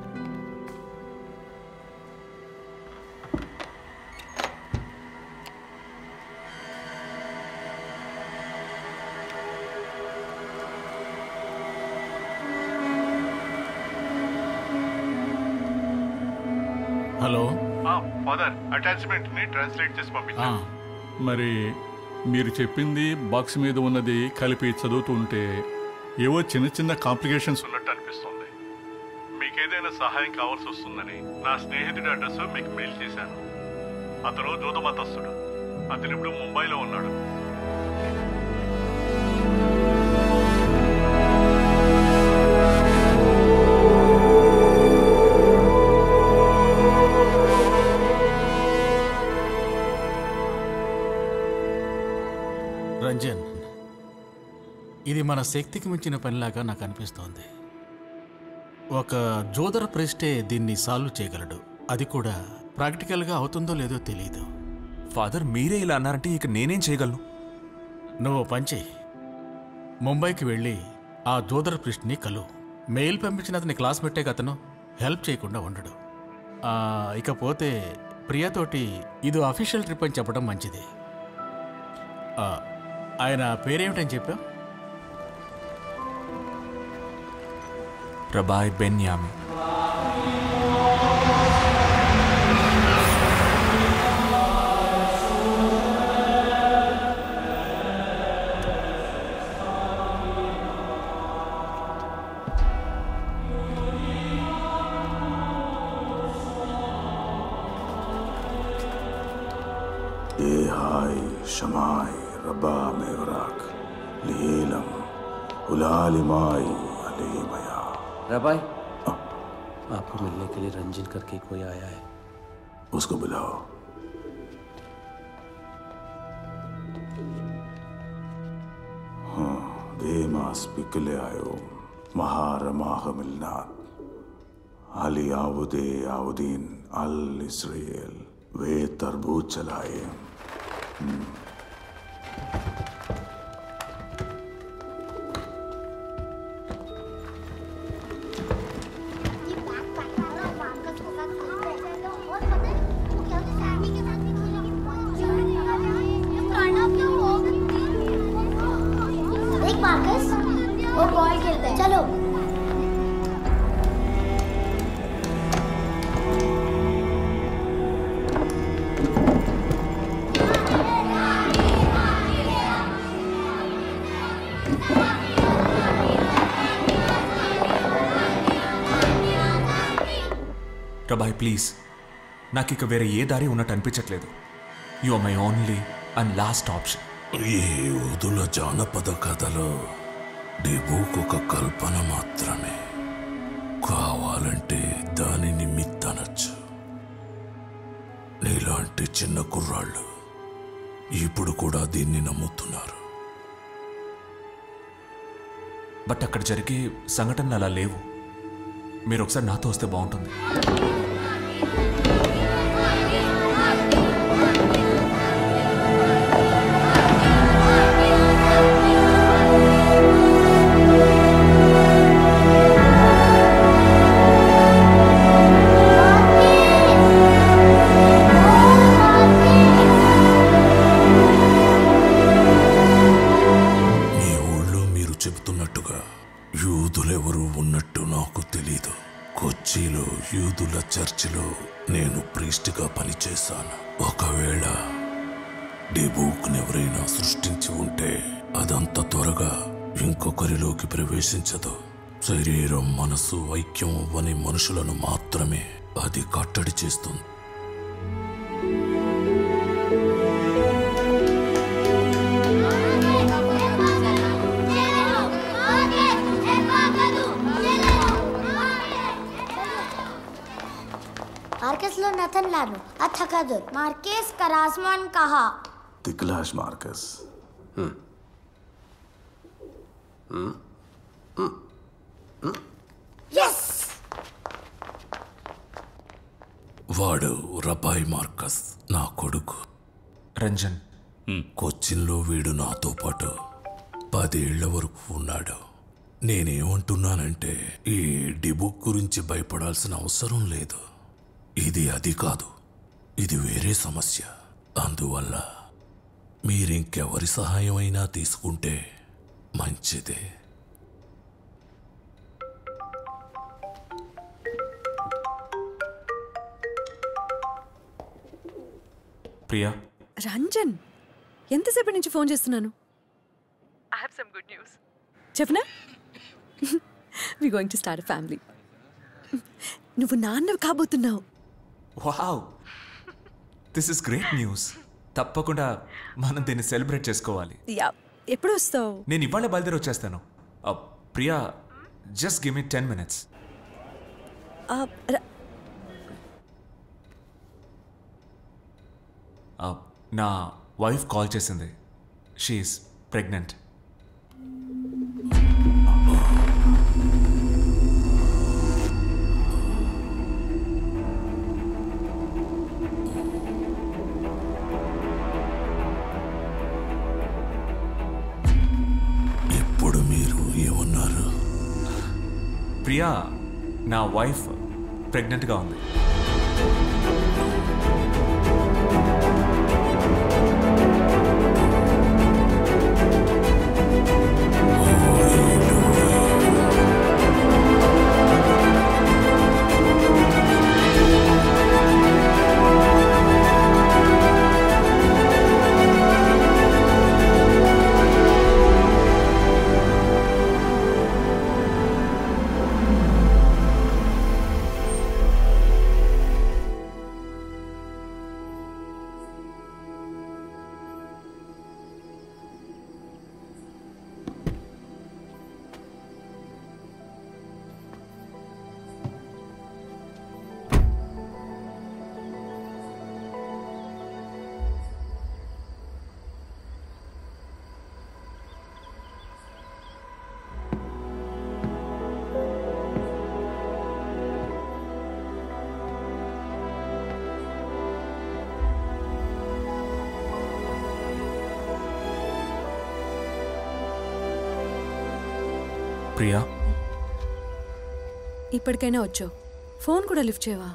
హలో ఫాదర్ అటాచ్మెంట్ ని ట్రాన్స్లేట్ చేసి పంపించా మరి మీరు చెప్పింది బాక్స్ మీద ఉన్నది కలిపి చదువుతుంటే ఏవో చిన్న చిన్న కాంప్లికేషన్స్ ఉన్నట్టు అనిపిస్తుంది మీకు ఏదైనా సహాయం కావాల్సి వస్తుందని నా స్నేహితుడి అడ్రస్ మీకు మెయిల్ చేశాను అతను దూతమతస్తుడు అతను ఇప్పుడు ముంబైలో ఉన్నాడు రంజన్ ఇది మన శక్తికి మించిన పనిలాగా నాకు అనిపిస్తోంది ఒక జోదర ప్రెస్టే దీన్ని సాల్వ్ చేయగలడు అది కూడా ప్రాక్టికల్గా అవుతుందో లేదో తెలియదు ఫాదర్ మీరే ఇలా అన్నారంటే ఇక నేనేం చేయగలను నువ్వు పంచే ముంబైకి వెళ్ళి ఆ జోదర ప్రిస్ట్ని కలు మెయిల్ పంపించిన అతని క్లాస్మేటే అతను హెల్ప్ చేయకుండా ఉండడు ఆ, ఇకపోతే ప్రియతోటి ఇది అఫీషియల్ ట్రిప్ అని చెప్పడం మంచిది ఆ, ఆయన పేరేమిటని చెప్పావు రబాయ్ బెన్యామి إيهاي شماي ربا ميوراك ليلم उलाली माई अली मया रबाई आपको मिलने के लिए रंजन करके कोई आया है उसको बुलाओ हाँ देमास पिकले आयो महारमाह मिलनाथ अली आउदे आउदीन अल इसराइल वे तरबूज चलाए हम्म। देख मार्कस वो बॉल खेलता है चलो రబాయ్ ప్లీజ్ నాకు ఇక వేరే ఏ దారి ఉన్నట్టు అనిపించట్లేదు you are my only and last option ఈ వదుల జానపద కథలో డిబూక్ ఒక కల్పన మాత్రమే కావాలంటే దానిని మిత్తనచ్చు నీలాంటి చిన్న కుర్రాళ్ళు ఇప్పుడు కూడా దీన్ని నమ్ముతున్నారు బట్ అక్కడ జరిగే సంఘటనలు అలా లేవు మీరు ఒకసారి నాతో వస్తే బాగుంటుంది మీ ఊళ్ళో మీరు చెబుతున్నట్టుగా యూదులెవరూ ఉన్నట్టు నాకు తెలీదు కొచ్చిలో యూదుల చర్చిలో నేను ప్రీస్ట్గా పనిచేశాను ఒకవేళ డిబూక్ని ఎవరైనా సృష్టించి ఉంటే అదంత త్వరగా ఇంకొకరిలోకి ప్రవేశించదు శరీరం మనసు ఐక్యం అవ్వని మనుషులను మాత్రమే అది కట్టడి చేస్తుంది మార్కెస్ లో నథన్ లాను అథకదుర్ మార్కేస్ కరాస్మాన్ కహా తిక్లాష్ మార్కస్ ఎస్ వాడు రబాయ్ మార్కస్ నా కొడుకు రంజన్ కొచ్చి లాడ్జిన్లో వీడు నాతో పాటు పదేళ్ల వరకు ఉన్నాడు నేనేమంటున్నానంటే ఈ డిబుక్ గురించి భయపడాల్సిన అవసరం లేదు ఇది అది కాదు ఇది వేరే సమస్య అందువల్ల మీరింకెవరి సహాయం అయినా తీసుకుంటే మంచిదే ప్రియా రంజన్ ఎంతసేపటి నుంచి ఫోన్ చేస్తున్నాను I have some good news చెప్పనా we going to start family నువ్వు నాన్న కాబోతున్నావు wow this is great news తప్పకుండా మనం దీన్ని సెలబ్రేట్ చేసుకోవాలి యా ఎప్పుడు వస్తావు నేను ఇవాళ బయలుదేరి వచ్చేస్తాను ఆ, Priya just give me ten minutes ఆ, ర- నా వైఫ్ కాల్ చేసింది షీఈస్ ప్రెగ్నెంట్ ఇప్పుడు మీరు ఏమన్నారు ప్రియా నా వైఫ్ ప్రెగ్నెంట్గా ఉంది ప్రియా ఇప్పటికైనా వచ్చావు ఫోన్ కూడా లిఫ్ట్ చేయవా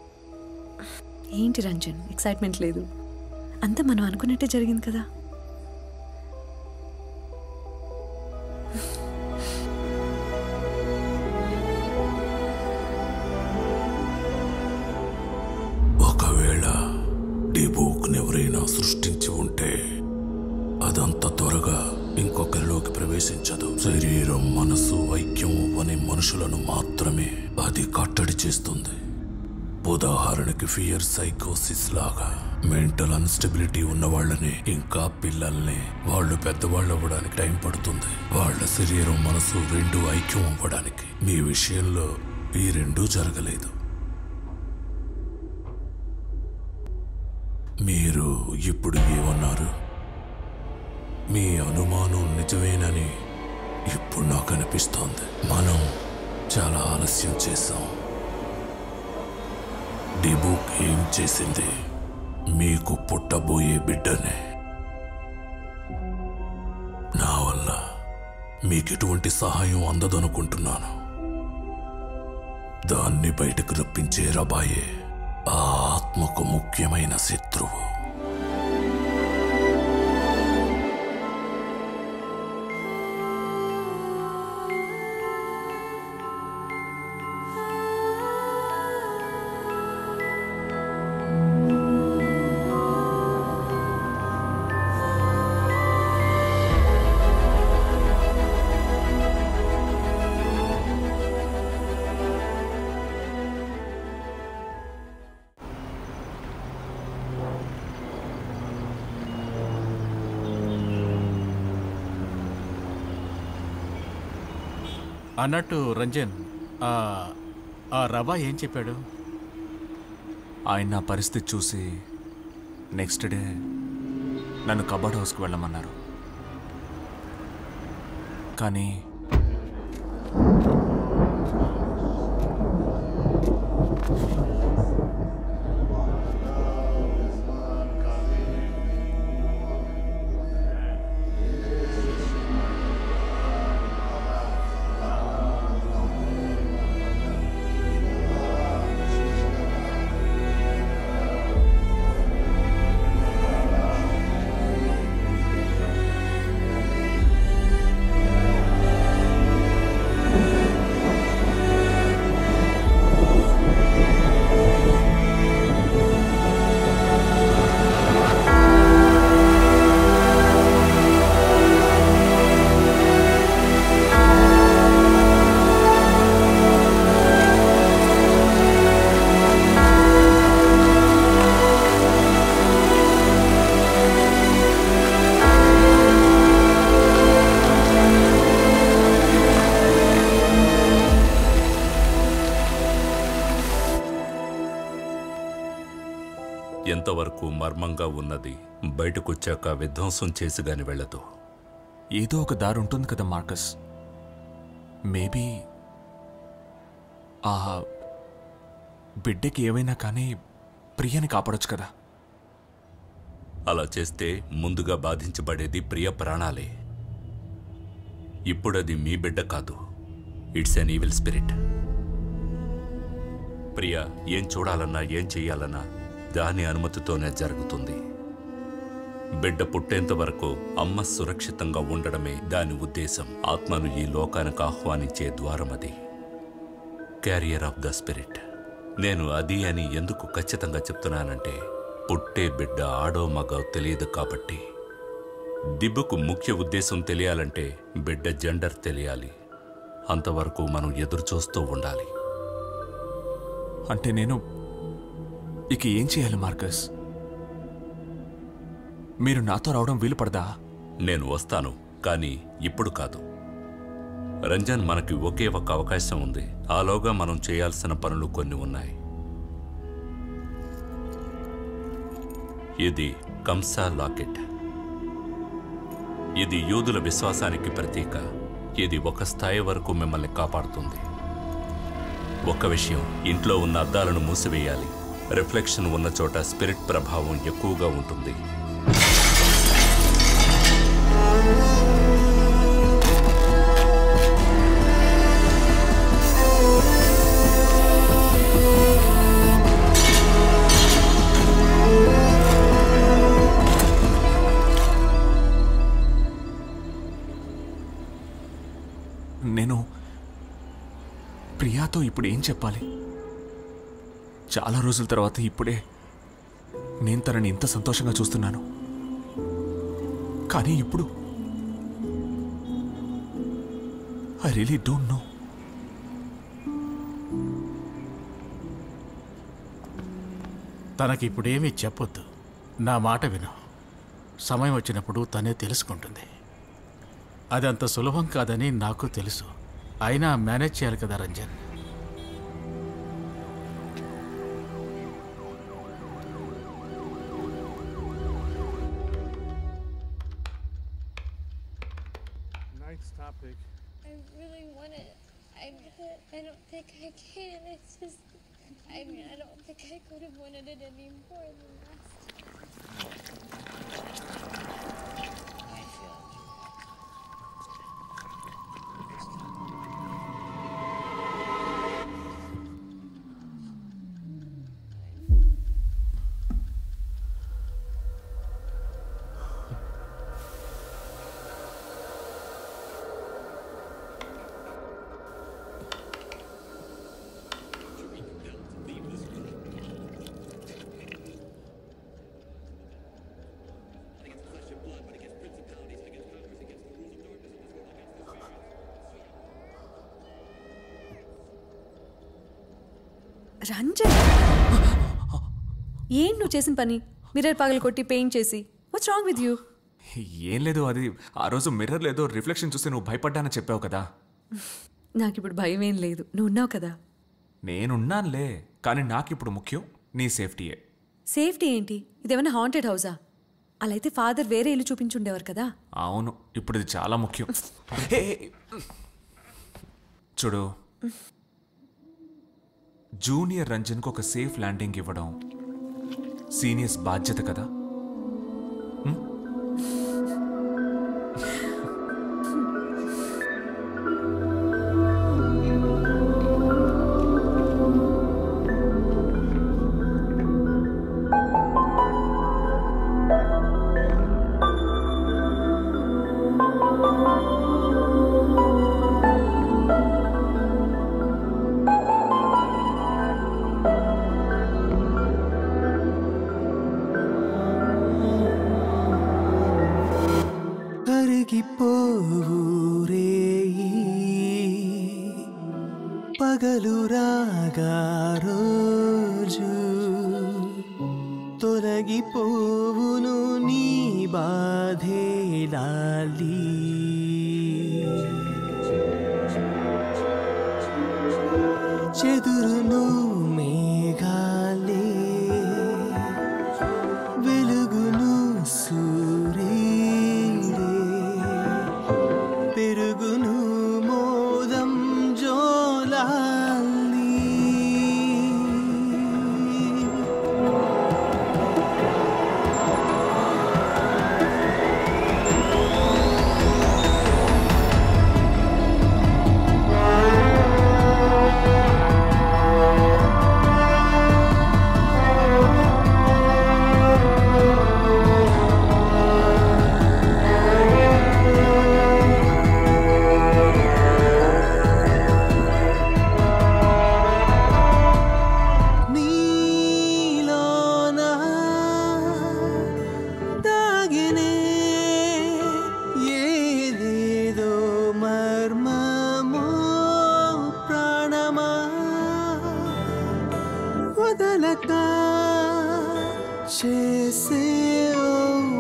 ఏంటి రంజన్ ఎక్సైట్మెంట్ లేదు అంతా మనం అనుకున్నట్టే జరిగింది కదా ఒకవేళ డిబుక్ ఎవరైనా సృష్టించి ఉంటే అదంత త్వరగా ఇంకొకరిలోకి ప్రవేశించదు శరీరం మనసు ఐక్యం అవ్వని మనుషులను మాత్రమే అది కట్టడి చేస్తుంది ఉదాహరణకి ఫియర్ సైకోసిస్ లాగా మెంటల్ అన్స్టెబిలిటీ ఉన్న వాళ్ళని ఇంకా పిల్లల్ని వాళ్ళు పెద్దవాళ్ళు అవ్వడానికి టైం పడుతుంది వాళ్ళ శరీరం మనసు రెండు ఐక్యం అవ్వడానికి మీ విషయంలో ఈ రెండూ జరగలేదు మీరు ఇప్పుడు ఏమన్నారు మీ అనుమానం నిజమేనని ఇప్పుడు నాకు అనిపిస్తోంది మనం చాలా ఆలస్యం చేశాం డిబుక్ ఏం చేసింది మీకు పుట్టబోయే బిడ్డనే నా వల్ల మీకు ఎటువంటి సహాయం అందదనుకుంటున్నాను దాన్ని బయటకు రప్పించే రబాయే ఆ ఆత్మకు ముఖ్యమైన శత్రువు అన్నట్టు రంజన్ ఆ, ఆ రవా ఏం చెప్పాడు ఆయన నా పరిస్థితి చూసి నెక్స్ట్ డే నన్ను కబడ్ హౌస్కి వెళ్ళమన్నారు కానీ ఎంతవరకు మర్మంగా ఉన్నది బయటకొచ్చాక విధ్వంసం చేసి గాని వెళ్ళదు ఏదో ఒక దారి ఉంటుంది కదా మార్కస్ మేబీ ఆ బిడ్డకి ఏమైనా కానీ ప్రియని కాపాడొచ్చు కదా అలా చేస్తే ముందుగా బాధించబడేది ప్రియ ప్రాణాలే ఇప్పుడది మీ బిడ్డ కాదు it's an evil spirit Priya ఏం చూడాలన్నా ఏం చెయ్యాలన్నా దాని అనుమతితోనే జరుగుతుంది బిడ్డ పుట్టేంత వరకు అమ్మ సురక్షితంగా ఉండడమే దాని ఉద్దేశం ఆత్మను ఈ లోకానికి ఆహ్వానించే ద్వారం అది క్యారియర్ ఆఫ్ ద స్పిరిట్ నేను అది అని ఎందుకు ఖచ్చితంగా చెప్తున్నానంటే పుట్టే బిడ్డ ఆడో మగో తెలియదు కాబట్టి దిబ్బకు ముఖ్య ఉద్దేశం తెలియాలంటే బిడ్డ జెండర్ తెలియాలి అంతవరకు మనం ఎదురు చూస్తూ ఉండాలి అంటే నేను ఇక ఏం చేయాలి మార్కస్ మీరు నాతో రావడం వీలు పడదా నేను వస్తాను కానీ ఇప్పుడు కాదు రంజన్ మనకి ఒకే ఒక అవకాశం ఉంది ఆలోగా మనం చేయాల్సిన పనులు కొన్ని ఉన్నాయి ఇది కంసా లాకెట్ ఇది యూదుల విశ్వాసానికి ప్రతీక ఇది ఒక స్థాయి వరకు మిమ్మల్ని కాపాడుతుంది ఒక్క విషయం ఇంట్లో ఉన్న అద్దాలను మూసివేయాలి రిఫ్లెక్షన్ ఉన్న చోట స్పిరిట్ ప్రభావం ఎక్కువగా ఉంటుంది నేను ప్రియాతో ఇప్పుడు ఏం చెప్పాలి చాలా రోజుల తర్వాత ఇప్పుడే నేను తనని ఇంత సంతోషంగా చూస్తున్నాను కానీ ఇప్పుడు ఐ రియలీ డోంట్ నో తనకి ఇప్పుడేమీ చెప్పొద్దు నా మాట విను సమయం వచ్చినప్పుడు తనే తెలుసుకుంటుంది అది అంత సులభం కాదని నాకు తెలుసు అయినా మేనేజ్ చేయాలి కదా Ranjan Next topic. I really want it. I I don't think I can. It's just. I mean, I don't think I could have wanted it any more than last. Ranjan ఏం నువ్వు చేసిన పని మిర్రర్ పగలు కొట్టి పెయింట్ చేసి what's wrong with you ఏం లేదు అది ఆ రోజు మిర్రర్ లేదో రిఫ్లెక్షన్ చూస్తే నువ్వు భయపడ్డానని చెప్పావు కదా నాకు ఇప్పుడు భయం ఏం లేదు నువ్వు ఉన్నావు కదా నేనున్నానులే కానీ నాకు ఇప్పుడు ముఖ్యం నీ సేఫ్టీయే సేఫ్టీ ఏంటి ఇదేమైనా హాంటెడ్ హౌసా అలా అయితే ఫాదర్ వేరే ఇల్లు చూపించుండేవారు కదా అవును ఇప్పుడు ఇది చాలా ముఖ్యం హే! చూడు జూనియర్ రంజన్కు ఒక సేఫ్ ల్యాండింగ్ ఇవ్వడం సీనియర్స్ బాధ్యత కదా కరిగిపోవు రేయి పగలు రాగా రోజు తొలగిపోవును నీ బాధే లాలి చెదురును మేఘాలే దాగినే ఏదేదో మర్మమో ప్రాణమా వదలక చేసే ఓ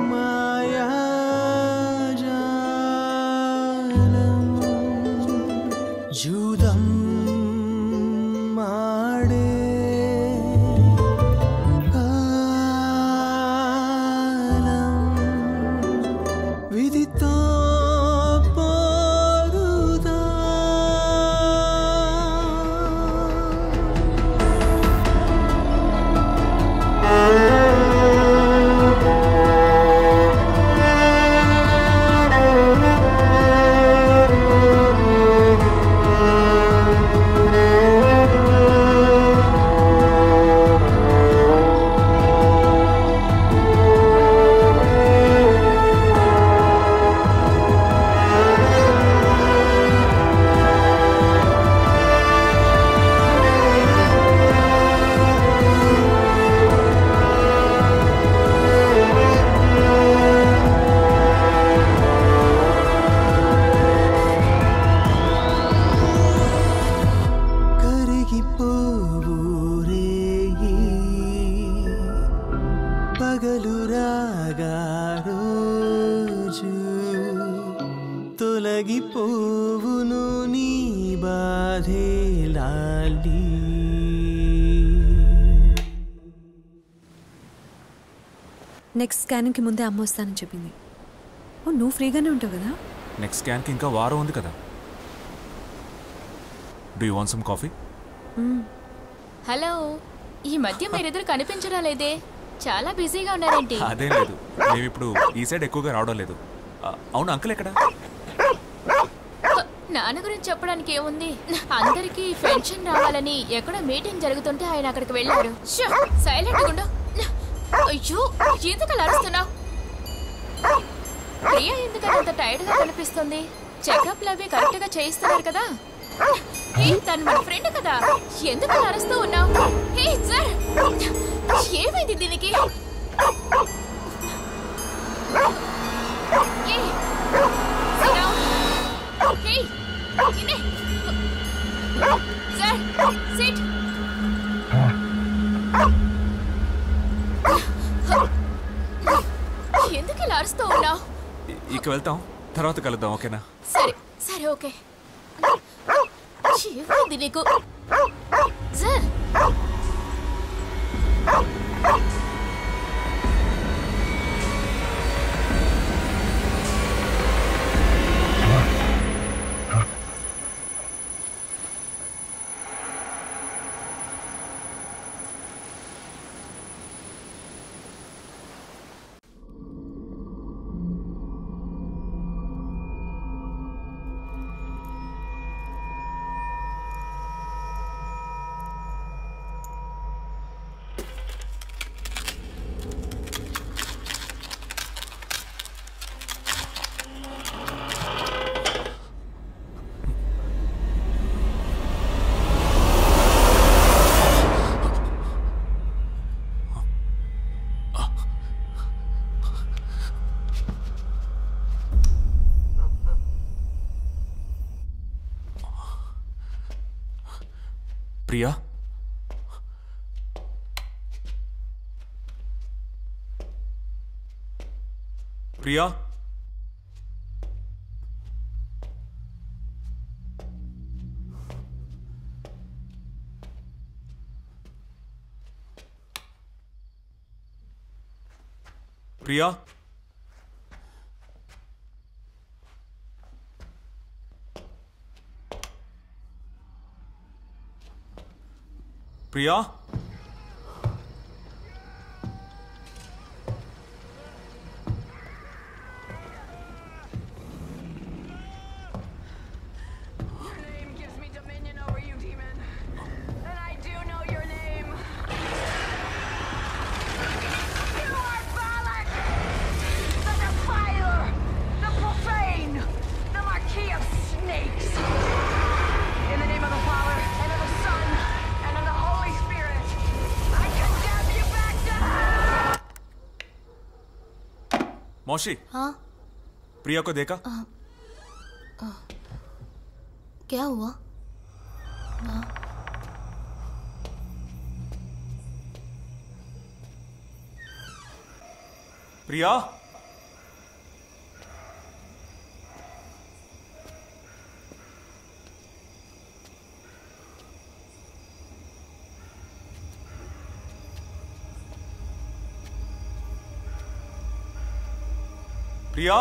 మాయాజాలం జూదం మాడే కాలం విధితో పోరుదా కరిగిపోవు రేయి పగలు రాగా రోజు తొలగిపోవును నీ బాధే లాలి నెక్స్ట్ స్కానింగ్కి ముందే అమ్మ వస్తానని చెప్పింది ఓ నువ్వు ఫ్రీగానే ఉంటావు కదా నెక్స్ట్ స్కాన్కి ఇంకా వారం ఉంది కదా do you want some coffee hello ఈ మధ్య మీరిద్దరు కనిపించడం లేదే చాలా బిజీగా ఉన్నారేంటి అదేం లేదు మేము ఇప్పుడు ఈ సైడ్ ఎక్కువగా రావడం లేదు ఆ, అవును అంకుల్ ఎక్కడ నాన్న గురించి చెప్పడానికి ఏముంది అందరికీ పెన్షన్ రావాలని ఎక్కడో మీటింగ్ జరుగుతుంటే ఆయన అక్కడికి వెళ్ళారు సైలెంట్ గుండు అయ్యో ఎందుకు అలా అరుస్తున్నావు ప్రియా ఎందుకని అంత టైర్డ్ గా కనిపిస్తుంది చెకప్ అవి కరెక్ట్ గా చేయిస్తున్నారు కదా ఏ తను మన ఫ్రెండ్ కదా ఎందుకు అలా అరుస్తూ ఉన్నావు ఏ సార్ ఏమైంది దీనికి ఏ sit down. Hey, ఇదే. సార్ సిట్ ఎందుకు ఇలా అరుస్తూ ఉన్నావు ఇ- ఇక వెళ్తాం తర్వాత కలుద్దాం ఓకేనా సరే సరే ఓకే ఏమైంది నీకు sir Priya Priya Priya Priya The defiler, the profane, the marquis of snakes. In the name of the Father, and of the Son, and of the Holy Spirit. मौशी हाँ प्रिया को देखा आ, आ, क्या हुआ हाँ प्रिया प्रिया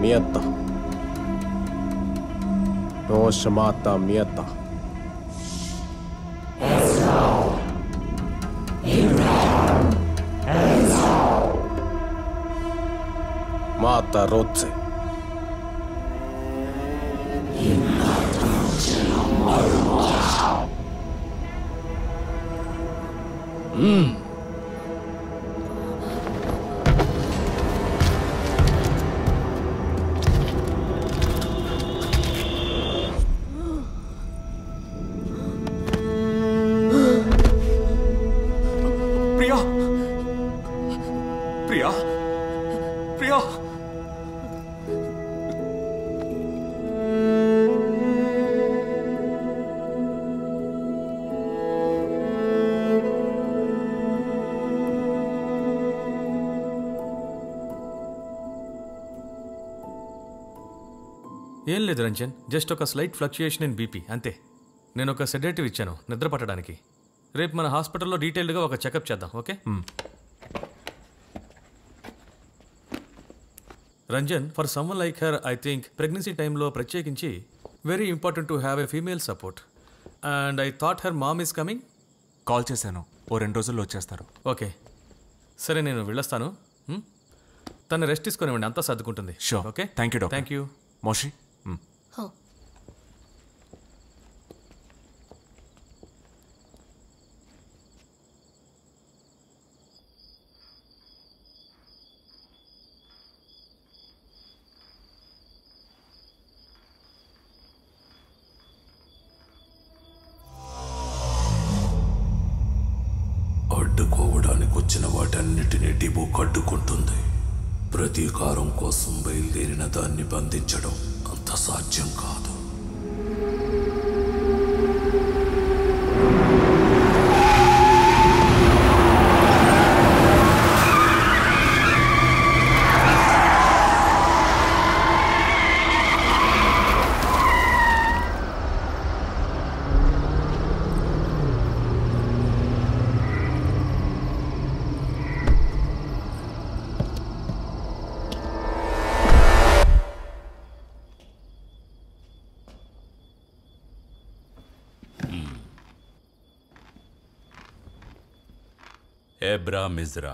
Mietta. No shamata mietta. Maata rotse. Mm. Priya Priya Priya ఏం లేదు Ranjan just ఒక స్లైట్ ఫ్లక్చుయేషన్ ఇన్ బీపీ అంతే నేను ఒక సెడేటివ్ ఇచ్చాను నిద్ర పట్టడానికి రేపు మన హాస్పిటల్లో డీటెయిల్డ్గా ఒక చెకప్ చేద్దాం okay Ranjan for someone like her I think pregnancy టైంలో ప్రత్యేకించి very important to have a female support and I thought her mom is coming call చేశాను ఓ రెండు రోజుల్లో వచ్చేస్తారు ఓకే సరే నేను వెళ్ళొస్తాను హ్మ్? తను రెస్ట్ తీసుకునివ్వండి అంతా సర్దుకుంటుంది sure okay thank you doctor thank you మోషి అడ్డుకోవడానికి వచ్చిన వాటన్నిటినీ డిబుక్ అడ్డుకుంటుంది ప్రతీకారం కోసం బయలుదేరిన దాన్ని బంధించడం అంత సాధ్యం కాదు ఎబ్రా మిజ్రా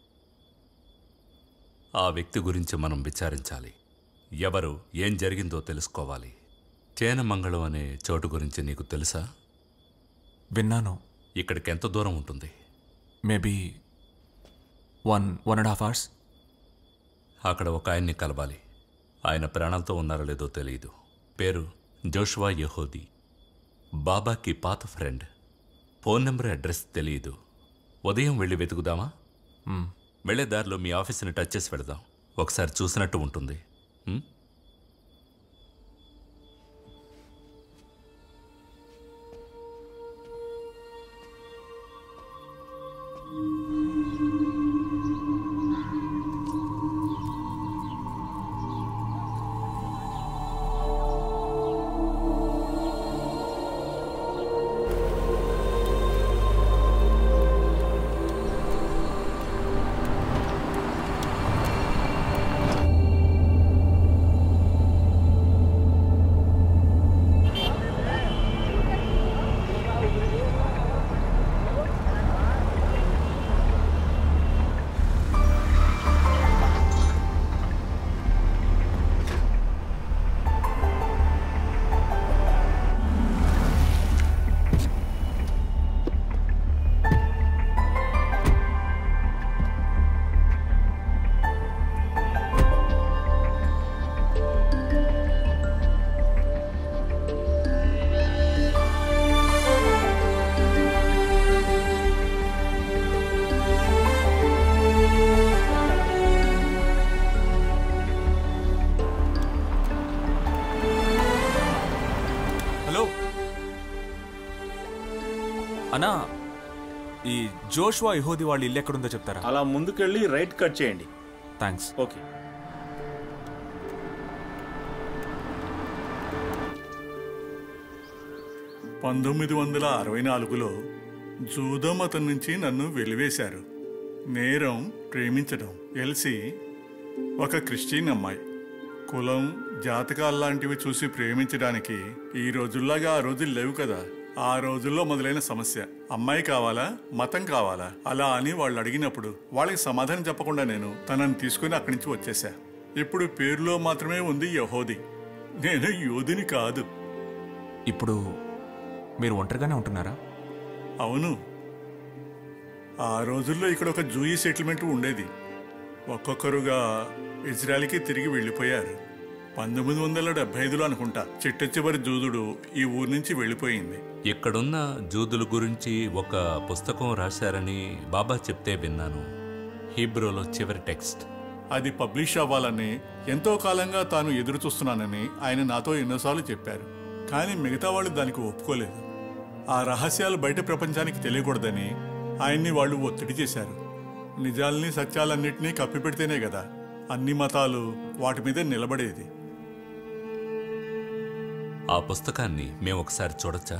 ఆ వ్యక్తి గురించి మనం విచారించాలి ఎవరు ఏం జరిగిందో తెలుసుకోవాలి చేనమంగళం అనే చోటు గురించి నీకు తెలుసా విన్నాను ఇక్కడికి ఎంత దూరం ఉంటుంది maybe one one and half hours అక్కడ ఒక ఆయన్ని కలవాలి ఆయన ప్రాణాలతో ఉన్నారో లేదో తెలియదు పేరు జోషువా యహోది బాబాకి పాత ఫ్రెండ్ ఫోన్ నెంబర్ అడ్రస్ తెలియదు ఉదయం వెళ్ళి వెతుకుదామా వెళ్ళే దారిలో మీ ఆఫీస్ని టచ్ చేసి వెళదాం ఒకసారి చూసినట్టు ఉంటుంది ఉమ్? హలో అన్నా ఈ జోష్వా యహోది వాళ్ళ ఇల్లు ఎక్కడుందో చెప్తారా అలా ముందుకెళ్ళి రైట్ కట్ చేయండి థ్యాంక్స్ ఓకే పంతొమ్మిది వందల అరవై నాలుగులో జూదో మతం నుంచి నన్ను వెలివేశారు నేరం ప్రేమించడం ఎల్సి ఒక క్రిస్టియన్ అమ్మాయి కులం జాతకాలు లాంటివి చూసి ప్రేమించడానికి ఈ రోజుల్లాగా ఆ రోజులు లేవు కదా ఆ రోజుల్లో మొదలైన సమస్య అమ్మాయి కావాలా మతం కావాలా అలా అని వాళ్ళు అడిగినప్పుడు వాళ్ళకి సమాధానం చెప్పకుండా నేను తనని తీసుకుని అక్కడి నుంచి వచ్చేసా ఇప్పుడు పేరులో మాత్రమే ఉంది యహోది నేను యోధిని కాదు ఇప్పుడు మీరు ఒంటరిగానే ఉంటున్నారా అవును ఆ రోజుల్లో ఇక్కడ ఒక జూయి సెటిల్మెంట్ ఉండేది ఒక్కొక్కరుగా ఇజ్రాయల్కి తిరిగి వెళ్ళిపోయారు పంతొమ్మిది వందల డెబ్బై ఐదులో అనుకుంటా చిట్ట చివరి జూదుడు ఈ ఊరు నుంచి వెళ్ళిపోయింది ఇక్కడున్న జూదుల గురించి ఒక పుస్తకం రాశారని బాబా చెప్తే విన్నాను హీబ్రోలో చివరి టెక్స్ట్ అది పబ్లిష్ అవ్వాలని ఎంతో కాలంగా తాను ఎదురు చూస్తున్నానని ఆయన నాతో ఎన్నోసార్లు చెప్పారు కానీ మిగతా వాళ్ళు దానికి ఒప్పుకోలేదు ఆ రహస్యాలు బయట ప్రపంచానికి తెలియకూడదని ఆయన్ని వాళ్ళు ఒత్తిడి చేశారు నిజాల్ని సత్యాలన్నింటినీ కప్పిపెడితేనే కదా అన్ని మతాలు వాటి మీద నిలబడేది ఆ పుస్తకాన్ని మేము ఒకసారి చూడొచ్చా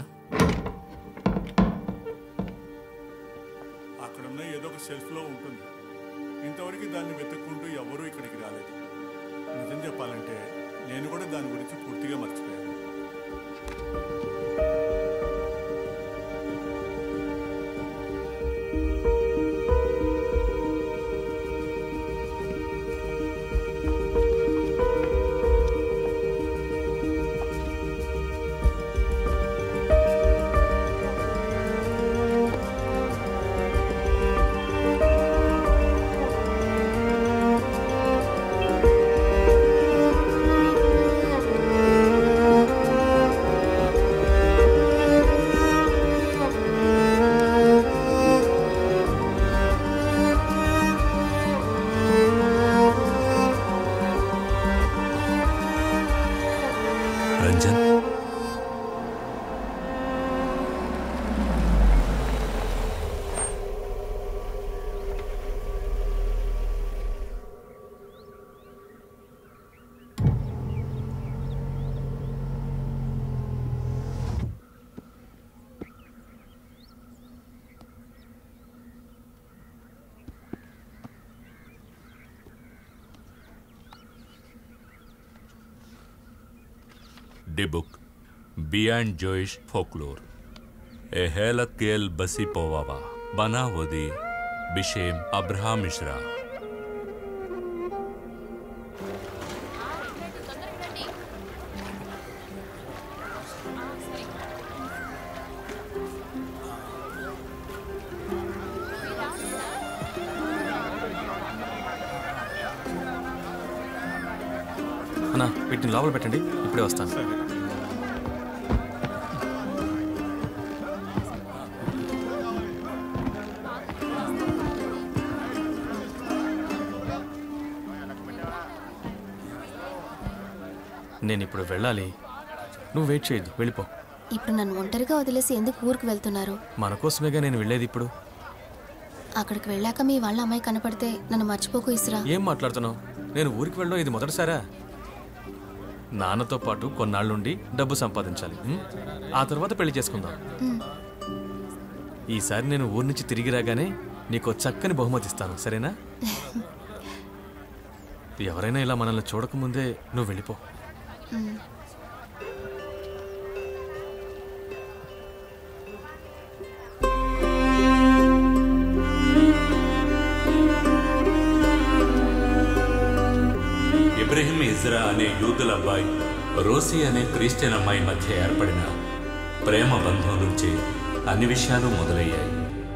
అక్కడున్న ఏదో ఒక షెల్ఫ్ లో ఉంటుంది ఇంతవరకు దాన్ని వెతుక్కుంటూ ఎవరూ ఇక్కడికి రాలేదు నిజం చెప్పాలంటే నేను కూడా దాని గురించి పూర్తిగా మర్చిపోయాను రంజన్ דיבוק, ביאן ג'ויש פוקלור. החלת גל בסיפובבה, בנה וודי, בשם אברהם מישרה. అన్నా వీటిని లోపల పెట్టండి ఇప్పుడే వస్తాను నేను ఇప్పుడు వెళ్ళాలి నువ్వు వెయిట్ చేయొద్దు వెళ్ళిపో ఇప్పుడు నన్ను ఒంటరిగా వదిలేసి ఎందుకు ఊరికి వెళ్తున్నారు మన కోసమేగా నేను వెళ్ళేది ఇప్పుడు అక్కడికి వెళ్ళాక మీ వాళ్ళ అమ్మాయి కనపడితే నన్ను మర్చిపోకు ఇసురా ఏం మాట్లాడుతున్నావు నేను ఊరికి వెళ్ళడం ఇది మొదటిసారా నాన్నతో పాటు కొన్నాళ్ళ నుండి డబ్బు సంపాదించాలి ఉం? ఆ తర్వాత పెళ్లి చేసుకుందాం ఉం. ఈసారి నేను ఊరి నుంచి తిరిగి రాగానే నీకు చక్కని బహుమతి ఇస్తాను సరేనా ఎవరైనా ఇలా మనల్ని చూడకముందే నువ్వు వెళ్ళిపో ఉమ్. ఇబ్రహీం ఇజ్రా అనే యూదుల అబ్బాయి రోసి అనే క్రిస్టియన్ అమ్మాయి మధ్య ఏర్పడిన ప్రేమ బంధం నుంచి అన్ని విషయాలు మొదలయ్యాయి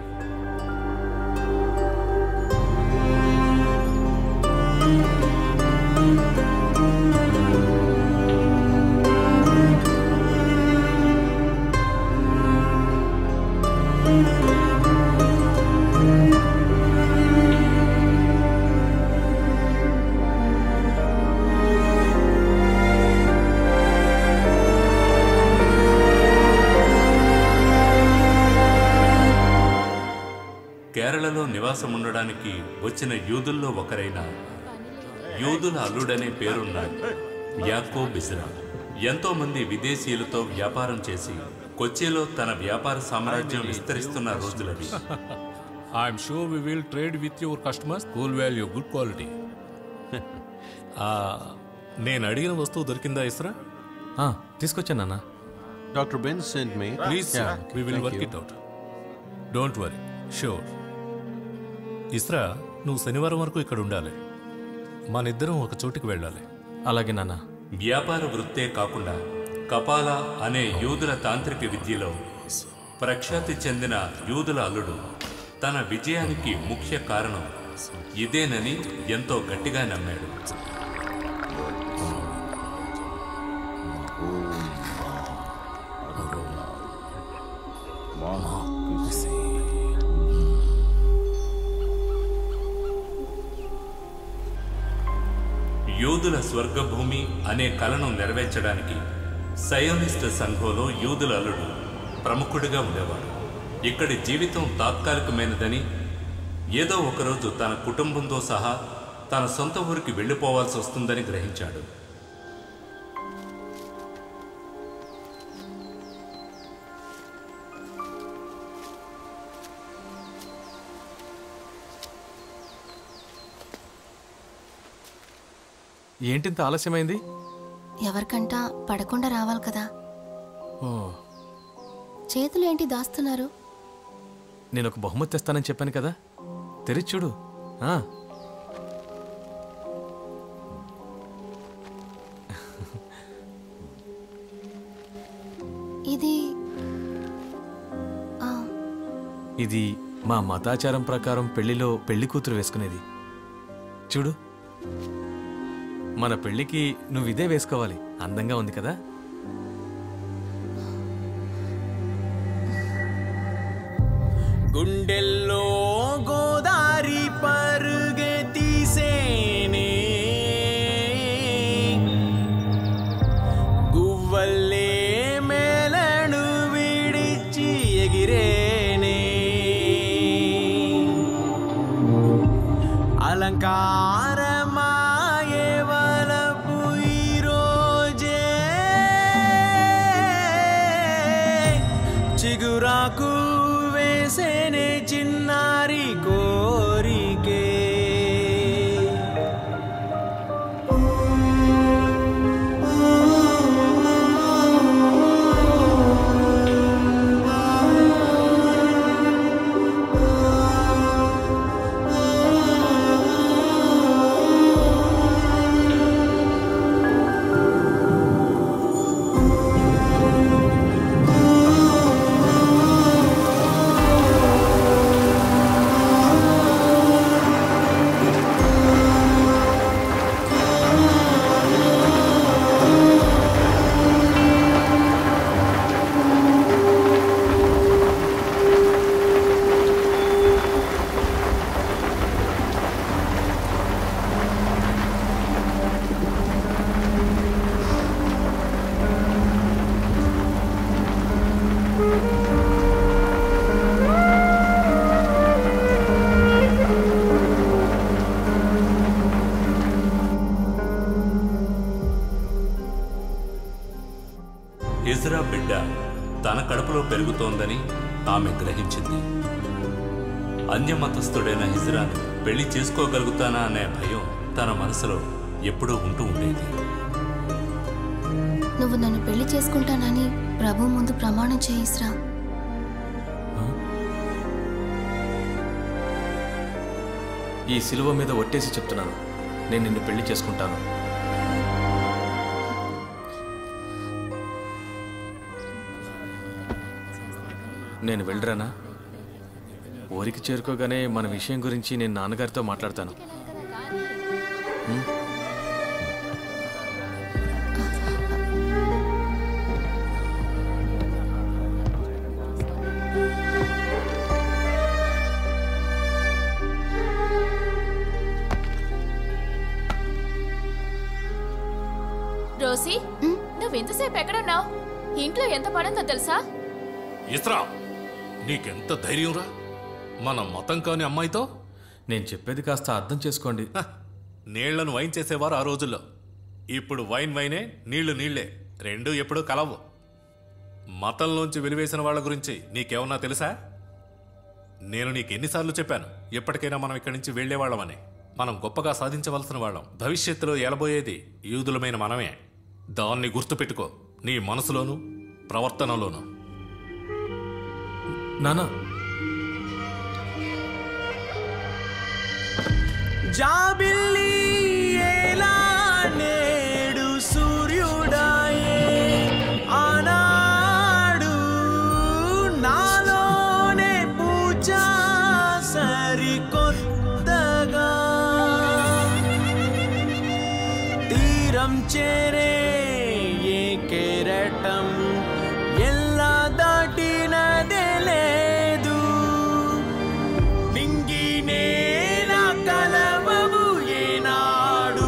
కేరళలో నివాసం ఉండడానికి వచ్చిన యూదుల్లో ఒకరైన యూదుల అల్లుడనే పేరున్న యాకో బిస్రా ఎంతో మంది విదేశీయులతో వ్యాపారం చేసి కొచ్చిలో తన వ్యాపార సామ్రాజ్యం విస్తరిస్తున్న రోజులవి I'm sure we will trade with your customers. Cool value, good quality. ఆ, నేను అడిగిన వస్తువు దొరికిందా ఇస్రా తీసుకొచ్చాను నాన్న Dr. Ben sent me. Please Yeah, we will thank work you. It out don't worry sure Isra నువ్వు శనివారం వరకు ఇక్కడ ఉండాలి మనిద్దరం ఒక చోటికి వెళ్ళాలి అలాగే నాన్న వ్యాపార వృత్తే కాకుండా కపాల అనే యూదుల తాంత్రిక విద్యలో ప్రఖ్యాతి చెందిన యూదుల అల్లుడు తన విజయానికి ముఖ్య కారణం ఇదేనని ఎంతో గట్టిగా నమ్మాడు యూదుల స్వర్గభూమి అనే కలను నెరవేర్చడానికి సయోనిస్ట్ సంఘంలో యూదుల అల్లుడు ప్రముఖుడిగా ఉండేవాడు ఇక్కడి జీవితం తాత్కాలికమైనదని ఏదో ఒకరోజు తన కుటుంబంతో సహా తన సొంత ఊరికి వెళ్ళిపోవాల్సి వస్తుందని గ్రహించాడు ఏంటింత ఆలస్యమైంది ఎవరికంటా పడకుండా రావాలి కదా ఓ చేతులు ఏంటి దాస్తున్నారు నేను ఒక బహుమతి తెస్తానని చెప్పాను కదా తెరిచి చూడు ఆ. ఇది ఆ, ఇది మా మతాచారం ప్రకారం పెళ్లిలో పెళ్లి కూతురు వేసుకునేది చూడు మన పెళ్లికి నువ్వు ఇదే వేసుకోవాలి అందంగా ఉంది కదా గుండెల్లో గోదారి పరుగే తీసేనే గువ్వల్లే మేలను విడిచి ఎగిరేనే అలంకారమాయే వలపు ఈరోజే చిగురాకు వేసేనే చిన్నారి కోరికే ఇజ్రా బిడ్డ తన కడుపులో పెరుగుతోందని ఆమె గ్రహించింది అన్యమతస్థుడైన హిజ్రాను పెళ్లి చేసుకోగలుగుతానా అనే భయం తన మనసులో ఎప్పుడూ ఉంటూ ఉండేది నువ్వు నన్ను పెళ్లి చేసుకుంటానని ప్రభు ముందు ప్రమాణం చేయిస్రా ఈ సిలువ మీద ఒట్టేసి చెప్తున్నాను నేను నిన్ను పెళ్లి చేసుకుంటాను నేను వెళ్ళరానా ఊరికి చేరుకోగానే మన విషయం గురించి నేను నాన్నగారితో మాట్లాడతాను ఉం? రోసి నువ్వెంతసేపు ఎక్కడున్నావు ఇంట్లో ఎంత పనుందో తెలుసా ఇస్రా నీకెంత ధైర్యంరా మన మతం కాని అమ్మాయితో నేను చెప్పేది కాస్త అర్థం చేసుకోండి నీళ్లను వైన్ చేసేవారు ఆ రోజుల్లో ఇప్పుడు వైన్ వైనే నీళ్లు నీళ్లే రెండు ఎప్పుడూ కలవు మతంలోంచి వెలివేసిన వాళ్ళ గురించి నీకేమన్నా తెలుసా నేను నీకు ఎన్నిసార్లు చెప్పాను ఎప్పటికైనా మనం ఇక్కడి నుంచి వెళ్ళేవాళ్ళమని మనం గొప్పగా సాధించవలసిన వాళ్ళం భవిష్యత్తులో ఎలబోయేది యూదులమైన మనమే దాన్ని గుర్తుపెట్టుకో నీ మనసులోను ప్రవర్తనలోను నానా జాబిల్లి ఎలా నేడు సూర్యుడాయే ఆనాడు నాలోనే పూజ సరికొత్తగా తీరం చేరే ఏ కెరటం ఎలా దాటినదే లేదు నింగి నేల కలవవు ఏనాడు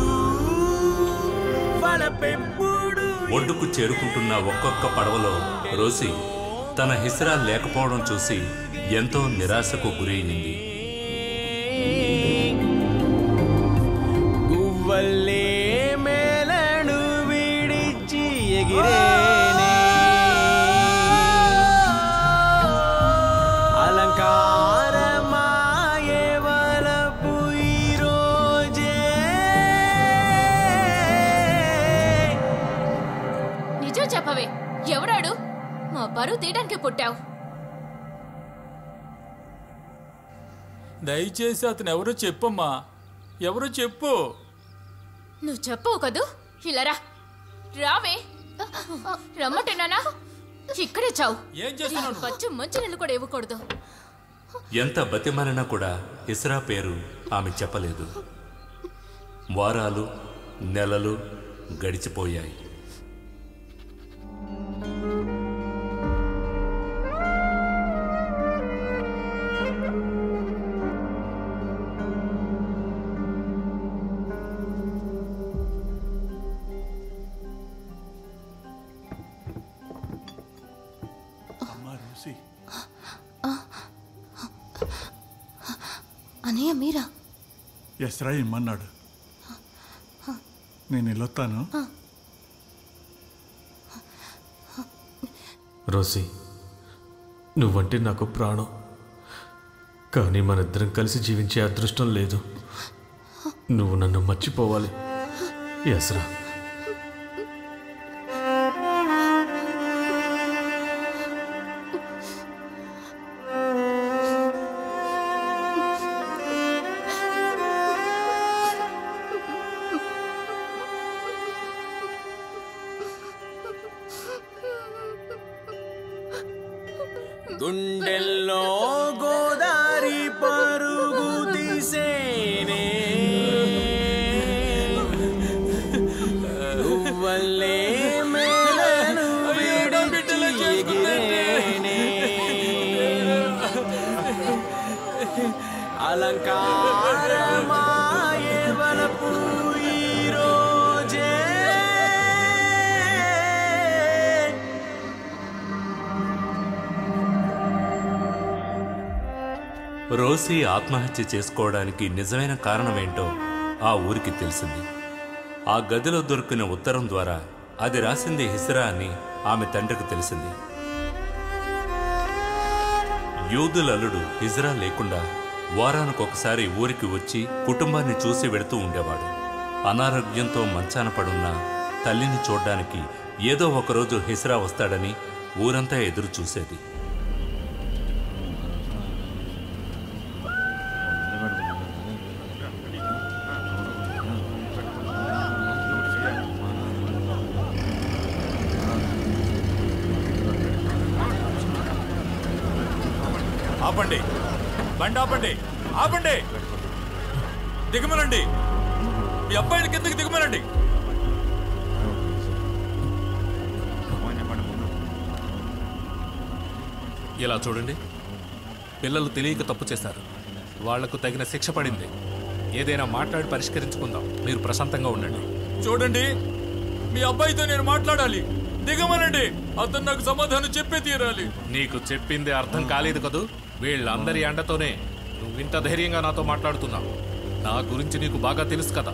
వలపెప్పుడు ఒడ్డుకు చేరుకుంటున్న ఒక్కొక్క పడవలో రోసి తన హిస్రా లేకపోవడం చూసి ఎంతో నిరాశకు గురైంది గువ్వల్లే మేలను విడిచి ఎగిరేనే అలంకారమాయే వలపు ఈరోజే నిజం చెప్పవే ఎవడాడు మా పరువు తీయడానికి పుట్టావు దయచేసి అతను ఎవరో చెప్పమ్మా ఎవరో చెప్పు నువ్వు చెప్పవు కదూ ఇలా రా రావే రమ్మంటున్నానా ఇక్కడే చావు ఏం చేస్తున్నావు పచ్చి మంచి నీళ్ళు కూడా ఇవ్వకూడదు ఎంత బతిమాలినా కూడా హిస్రా పేరు ఆమె చెప్పలేదు వారాలు నెలలు గడిచిపోయాయి అమ్మా రోసి అనయ్య మీరా ఎస్రా ఇమ్మన్నాడు నేను వెళ్ళొస్తాను రోసి నువ్వంటే నాకు ప్రాణం కానీ మన ఇద్దరం కలిసి జీవించే అదృష్టం లేదు నువ్వు నన్ను మర్చిపోవాలి ఎస్రా గుండెల్లో గోదారి పరుగు తీసేనే నువ్వల్లే మేలను విడిచి ఎగిరేనే అలంకారమాయే వలపు ఈరోజే రోసి ఆత్మహత్య చేసుకోవడానికి నిజమైన కారణమేంటో ఆ ఊరికి తెలిసింది ఆ గదిలో దొరికిన ఉత్తరం ద్వారా అది రాసింది హిస్రా అని ఆమె తండ్రికి తెలిసింది యూదులల్లుడు హిజ్రా లేకుండా వారానికొకసారి ఊరికి వచ్చి కుటుంబాన్ని చూసి వెడుతూ ఉండేవాడు అనారోగ్యంతో మంచాన పడున్న తల్లిని చూడ్డానికి ఏదో ఒకరోజు హిస్రా వస్తాడని ఊరంతా ఎదురు చూసేది ఆపండి బండి ఆపండి ఆపండి దిగమనండి మీ అబ్బాయిని కిందకి దిగమనండి ఇలా చూడండి పిల్లలు తెలియక తప్పు చేశారు వాళ్లకు తగిన శిక్ష పడింది ఏదైనా మాట్లాడి పరిష్కరించుకుందాం మీరు ప్రశాంతంగా ఉండండి చూడండి మీ అబ్బాయితో నేను మాట్లాడాలి దిగమనండి అతను నాకు సమాధానం చెప్పే తీరాలి నీకు చెప్పింది అర్థం కాలేదు కదూ వీళ్ళందరి అండతోనే నువ్వు ఇంత ధైర్యంగా నాతో మాట్లాడుతున్నావు నా గురించి నీకు బాగా తెలుసు కదా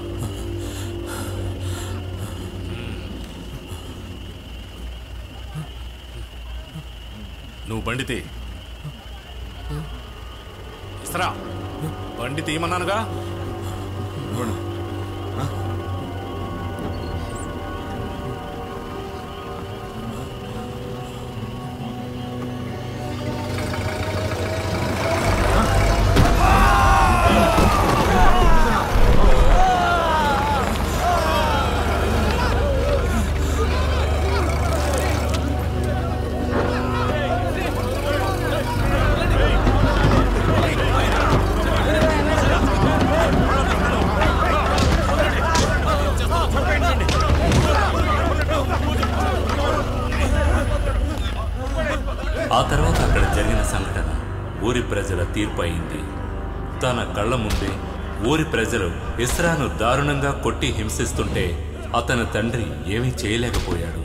నువ్వు బండి తీ ఇస్రా బండి తీయమన్నానుగా ఆ తర్వాత అక్కడ జరిగిన సంఘటన ఊరి ప్రజల తీర్పు అయింది తన కళ్ళ ముందే ఊరి ప్రజలు ఇస్రాను దారుణంగా కొట్టి హింసిస్తుంటే అతని తండ్రి ఏమీ చేయలేకపోయాడు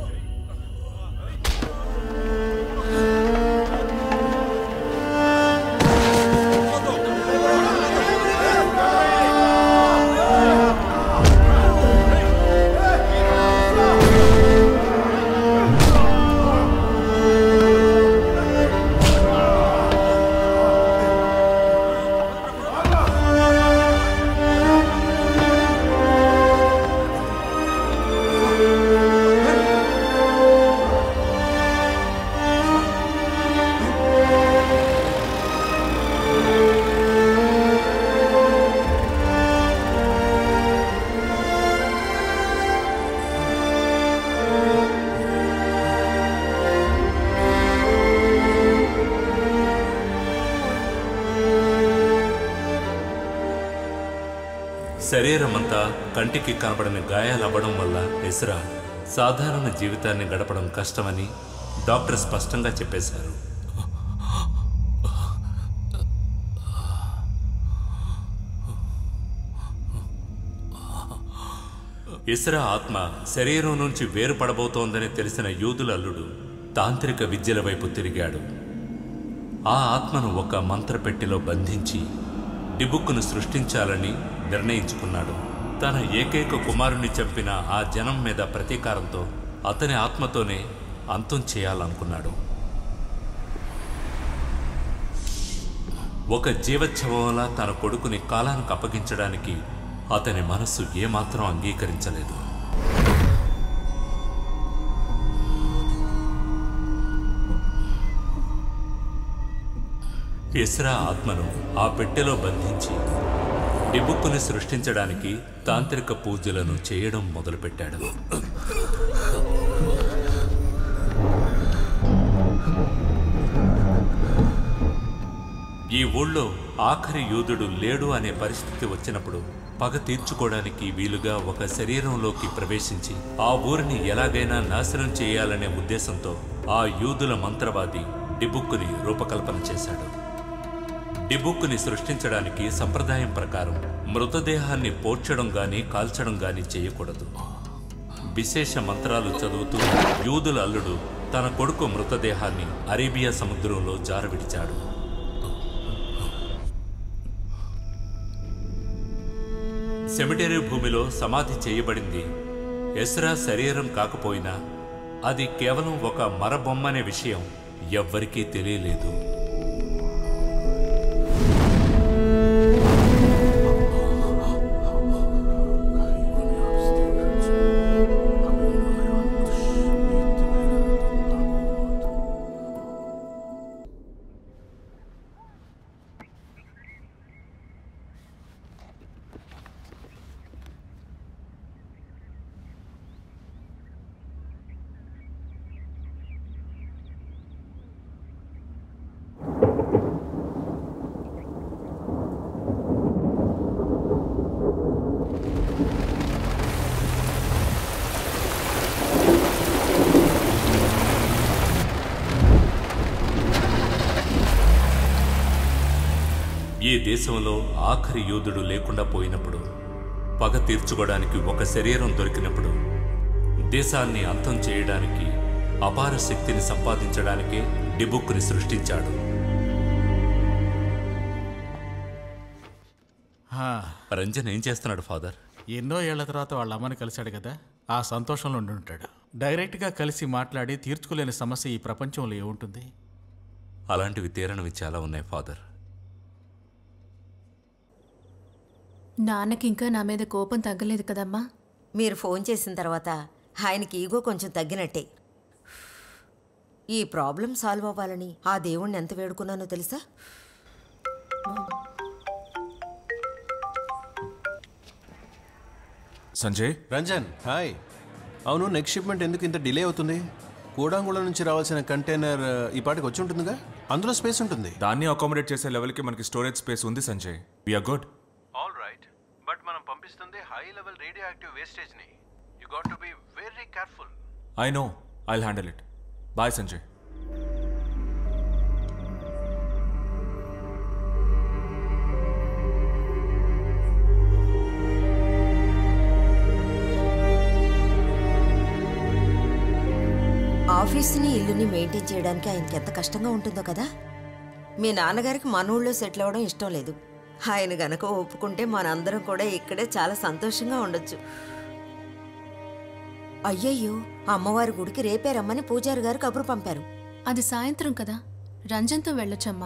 శరీరమంతా కంటికి కనబడని గాయాలవ్వడం వల్ల ఇస్రా సాధారణ జీవితాన్ని గడపడం కష్టమని డాక్టర్ స్పష్టంగా చెప్పేశారు ఇస్రా ఆత్మ శరీరం నుంచి వేరుపడబోతోందని తెలిసిన యూదుల అల్లుడు తాంత్రిక విద్యల వైపు తిరిగాడు ఆ ఆత్మను ఒక మంత్రపెట్టెలో బంధించి డిబుక్కును సృష్టించాలని నిర్ణయించుకున్నాడు తన ఏకైక కుమారుణ్ణి చంపిన ఆ జనం మీద ప్రతీకారంతో అతని ఆత్మతోనే అంతం చేయాలనుకున్నాడు ఒక జీవచ్ఛవంలా తన కొడుకుని కాలానికి అప్పగించడానికి అతని మనస్సు ఏమాత్రం అంగీకరించలేదు ఇస్రా ఆత్మను ఆ పెట్టెలో బంధించి డిబుక్కుని సృష్టించడానికి తాంత్రిక పూజలను చేయడం మొదలుపెట్టాడు ఈ ఊళ్ళో ఆఖరి యూదుడు లేడు అనే పరిస్థితి వచ్చినప్పుడు పగ తీర్చుకోవడానికి వీలుగా ఒక శరీరంలోకి ప్రవేశించి ఆ ఊరిని ఎలాగైనా నాశనం చేయాలనే ఉద్దేశంతో ఆ యూదుల మంత్రవాది డిబుక్కుని రూపకల్పన చేశాడు డిబుక్కుని సృష్టించడానికి సంప్రదాయం ప్రకారం మృతదేహాన్ని పోడ్చడం గాని కాల్చడం గాని చేయకూడదు విశేష మంత్రాలు చదువుతూ యూదుల అల్లుడు తన కొడుకు మృతదేహాన్ని అరేబియా సముద్రంలో జారవిడిచాడు సెమిటరీ భూమిలో సమాధి చేయబడింది ఎస్రా శరీరం కాకపోయినా అది కేవలం ఒక మరబొమ్మనే విషయం ఎవ్వరికీ తెలియలేదు ఈ దేశంలో ఆఖరి యోధుడు లేకుండా పోయినప్పుడు పగ తీర్చుకోవడానికి ఒక శరీరం దొరికినప్పుడు దేశాన్ని అంతం చేయడానికి అపార శక్తిని సంపాదించడానికే డిబుక్ని సృష్టించాడు ఆ, రంజన్ ఏం చేస్తున్నాడు ఫాదర్ ఎన్నో ఏళ్ల తర్వాత వాళ్ళ అమ్మని కలిశాడు కదా ఆ సంతోషంలో ఉండి ఉంటాడు డైరెక్ట్గా కలిసి మాట్లాడి తీర్చుకోలేని సమస్య ఈ ప్రపంచంలో ఏముంటుంది అలాంటివి తీరనివి చాలా ఉన్నాయి ఫాదర్ నాన్నకి ఇంకా నా మీద కోపం తగ్గలేదు కదమ్మా మీరు ఫోన్ చేసిన తర్వాత ఆయనకి ఈగో కొంచెం తగ్గినట్టే ఈ ప్రాబ్లం సాల్వ్ అవ్వాలని ఆ దేవుణ్ణి ఎంత వేడుకున్నానో తెలుసా సంజయ్ రంజన్ హాయ్ అవును నెక్స్ట్ షిప్మెంట్ ఎందుకు ఇంత డిలే అవుతుంది కూడాంగుళం నుంచి రావాల్సిన కంటైనర్ ఈ పాటికి వచ్చి ఉంటుందిగా అందులో స్పేస్ ఉంటుంది దాన్ని అకామిడేట్ చేసే లెవెల్కి మనకి స్టోరేజ్ స్పేస్ ఉంది Sanjay we're good all right but మనం పంపిస్తుంది high level radioactive wastage ని you got to be very careful I know I handle it bye Sanjay ఆఫీస్ని ఇల్లుని మెయింటైన్ చేయడానికి ఆయనకి ఎంత కష్టంగా ఉంటుందో కదా మీ నాన్నగారికి మన ఊళ్ళో సెటిల్ అవ్వడం ఇష్టం లేదు ఆయన గనక ఒప్పుకుంటే మనందరం కూడా ఇక్కడే చాలా సంతోషంగా ఉండొచ్చు అయ్యయ్యో అమ్మవారి గుడికి రేపే రమ్మని పూజారి గారు కబురు పంపారు అది సాయంత్రం కదా రంజన్తో వెళ్ళొచ్చమ్మా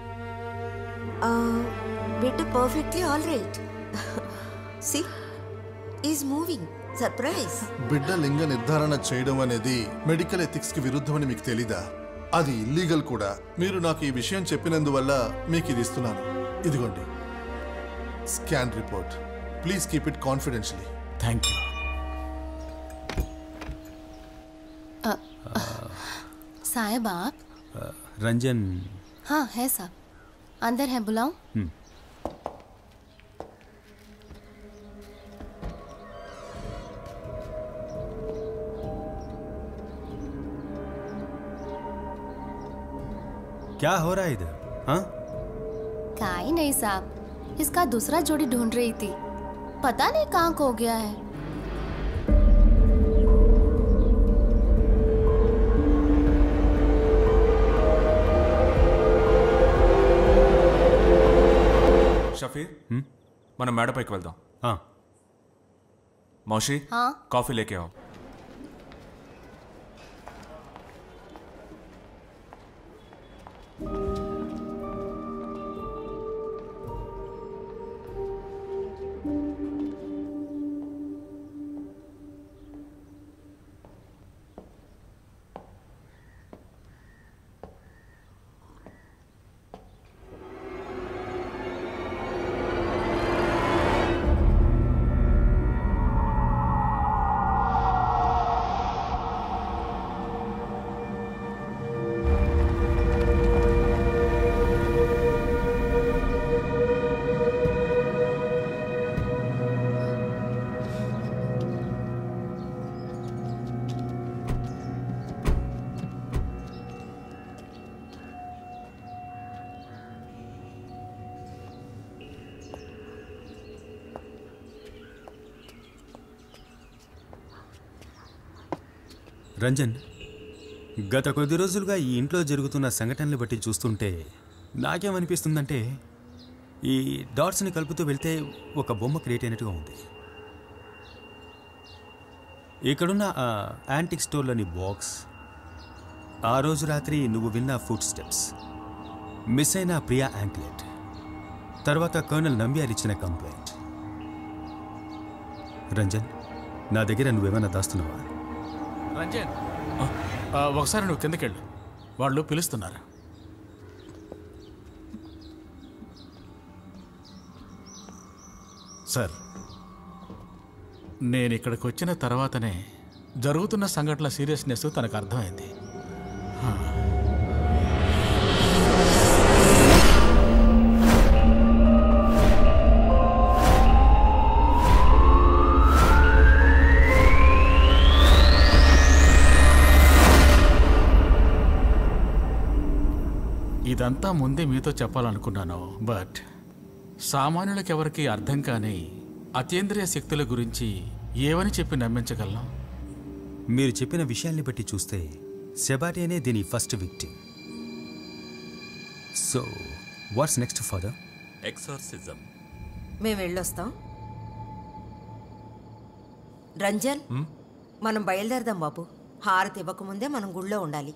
బిడ్డ perfectly all right she is moving surprise బిడ్డ లింగ నిర్ధారణ చేయడం అనేది మెడికల్ ఎథిక్స్ కి విరుద్ధమని మీకు తెలీదా అది ఇల్లీగల్ కూడా మీరు నాకు ఈ విషయం చెప్పినందువల్ల మీకు ఇది ఇస్తున్నాను ఇదిగోండి scan report please keep it confidentially thank you साहब आप రంజన్ हाँ है साहब अंदर है बुलाऊं హ్మ్. क्या हो रहा है इधर हाँ का ही नहीं साहब इसका दूसरा जोड़ी ढूंढ रही थी पता नहीं कहाँ खो गया है షఫీర్ మనం మేడపైకి వెళ్దాం మౌషి हाँ కాఫీ లేకే ఆవు రంజన్ గత కొద్ది రోజులుగా ఈ ఇంట్లో జరుగుతున్న సంఘటనలు బట్టి చూస్తుంటే నాకేమనిపిస్తుందంటే ఈ డాట్స్ని కలుపుతూ వెళ్తే ఒక బొమ్మ క్రియేట్ అయినట్టుగా ఉంది ఇక్కడున్న ఆ యాంటిక్ స్టోర్లోని బాక్స్ ఆ రోజు రాత్రి నువ్వు విన్న ఫుడ్ స్టెప్స్ మిస్ అయిన ప్రియా యాంక్లెట్ తర్వాత కర్నల్ నంబ్యార్ ఇచ్చిన కంప్లైంట్ రంజన్ నా దగ్గర నువ్వేమైనా దాస్తున్నావా రంజన్ ఆ, ఒకసారి నువ్వు కిందకెళ్ళు వాళ్ళు పిలుస్తున్నారు సార్ నేను ఇక్కడికి వచ్చిన తర్వాతనే జరుగుతున్న సంఘటనల సీరియస్నెస్ తనకు అర్థమైంది హా. ఇదంతా ముందే మీతో చెప్పాలనుకున్నాను బట్ సామాన్యులకు ఎవరికి అర్థం కాని అతీంద్రియ శక్తుల గురించి ఏమని చెప్పి నమ్మించగలం మీరు చెప్పిన విషయాల్ని బట్టి చూస్తే సెబాటియనే దీని first victim so what's next father exorcism మేము వెళ్ళొస్తాం రంజన్ మనం బయలుదేరదాం బాబు హారతి ఇవ్వకముందే మనం గుళ్ళో ఉండాలి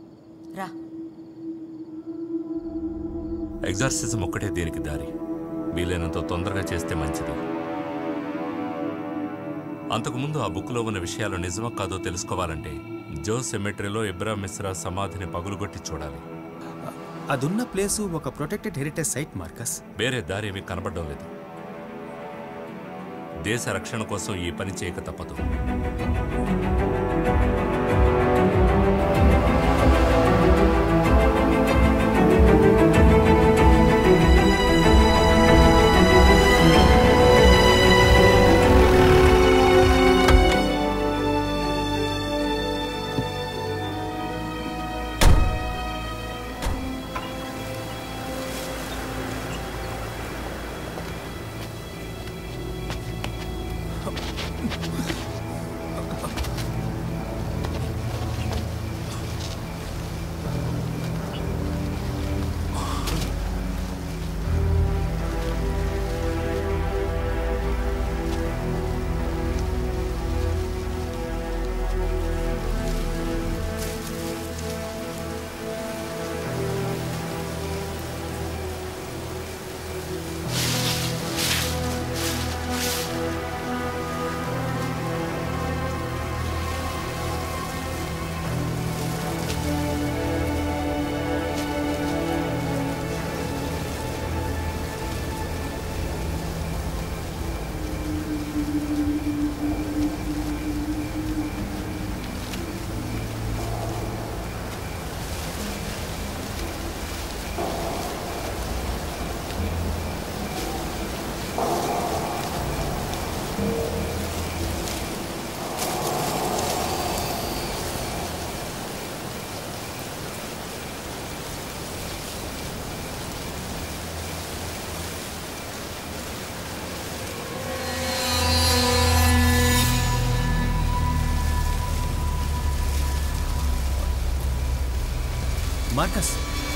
రా ఎగ్జార్సిజం ఒక్కటే దీనికి దారి వీలైనంత తొందరగా చేస్తే మంచిది అంతకుముందు ఆ బుక్లో ఉన్న విషయాలు నిజమో కాదో తెలుసుకోవాలంటే జో సెమెట్రీలో ఇబ్రాహిం మిశ్రా సమాధిని పగులుగొట్టి చూడాలి అదున్న ప్లేసు ఒక ప్రొటెక్టెడ్ హెరిటేజ్ సైట్ మార్కస్ వేరే దారి ఏమీ కనబడడం లేదు దేశ రక్షణ కోసం ఈ పని చేయక తప్పదు మార్కస్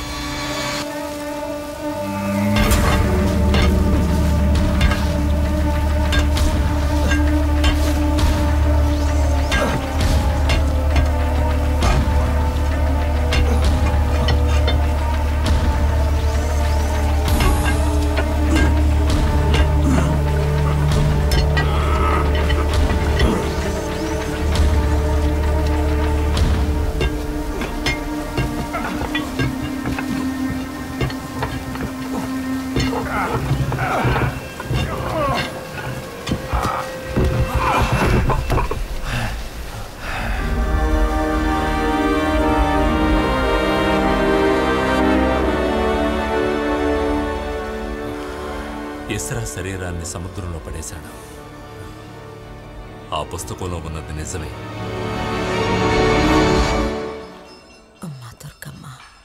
ఇస్రా శరీరాన్ని సముద్రంలో పడేశాడు ఆ పుస్తకంలో ఉన్నది నిజమే అమ్మా దుర్గమ్మ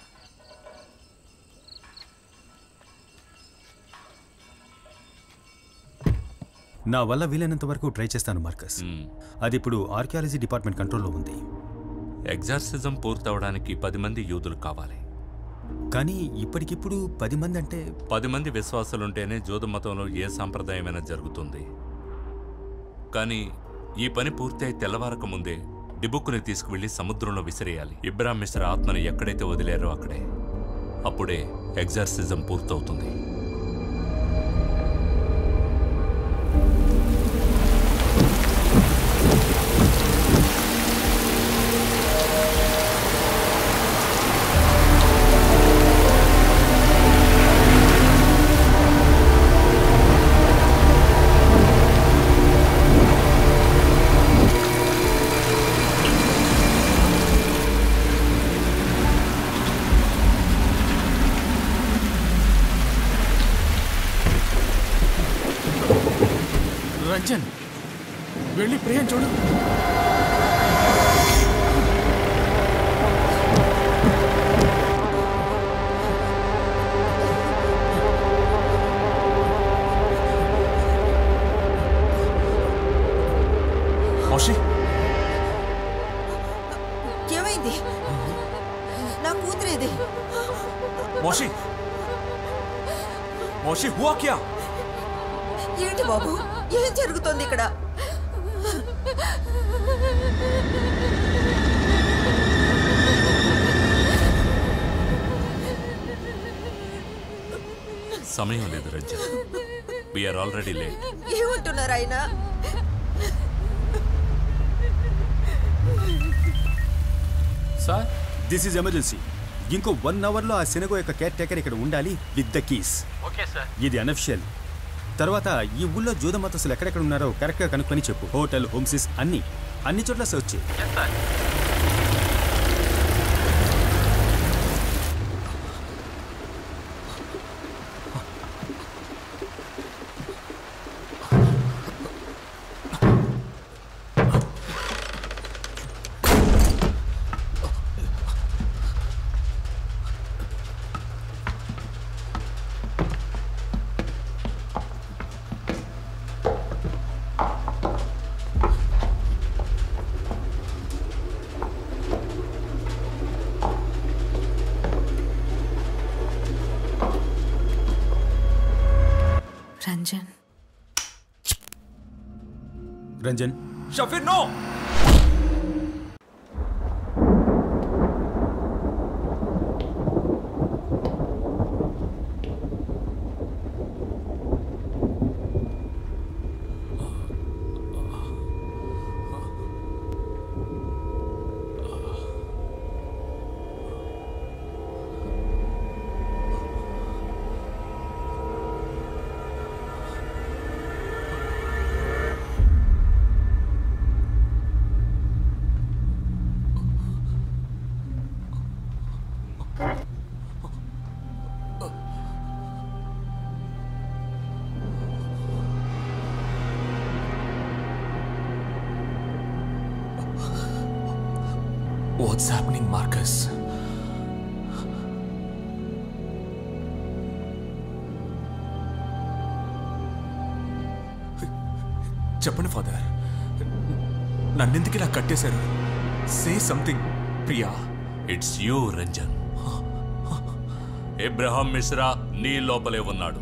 నా వల్ల వీలైనంత వరకు ట్రై చేస్తాను మార్కస్ అది ఇప్పుడు ఆర్కియాలజీ డిపార్ట్మెంట్ కంట్రోల్లో ఉంది ఎగ్జార్సిజం పూర్తవడానికి పది మంది యూదులు కావాలి కానీ ఇప్పటికిప్పుడు పది మంది అంటే పది మంది విశ్వాసులుంటేనే జోదు మతంలో ఏ సాంప్రదాయమైనా జరుగుతుంది కానీ ఈ పని పూర్తయి తెల్లవారక ముందే డిబుక్కుని తీసుకువెళ్లి సముద్రంలో విసిరేయాలి ఇబ్రాహిం మిశ్రా ఆత్మని ఎక్కడైతే వదిలేరో అక్కడే అప్పుడే ఎగ్జార్సిజం పూర్తవుతుంది రంజన్ వెళ్ళి ప్రియం చూడు మోషి ఏమైంది నా కూతురేది మోషి మోషి హువా క్యా ఏంటి బాబు ఏం జరుగుతోంది ఇక్కడ సమయం లేదు రంజన్ వీఆర్ ఆల్రెడీ లేట్ ఏమంటున్నారు ఆయన సార్ దిస్ ఈజ్ ఎమర్జెన్సీ ఇంకో వన్ అవర్లో ఆ సెనగో యొక్క కేర్ టేకర్ ఇక్కడ ఉండాలి with the keys okay sir ఇది అనఫిషియల్ తర్వాత ఈ ఊళ్ళో జూద మతస్థులు ఎక్కడెక్కడ ఉన్నారో కరెక్ట్గా కనుక్కొని చెప్పు హోటల్ హోమ్సిస్ అన్ని అన్ని చోట్ల సర్చ్ చేయి Ranjan Ranjan Shafeer no What's happening, Marcus? చెప్పండి ఫాదర్ నన్నెందుకు ఇలా కట్టేశారు say something Priya it's you Ranjan Abraham Mishra నీ లోపలే ఉన్నాడు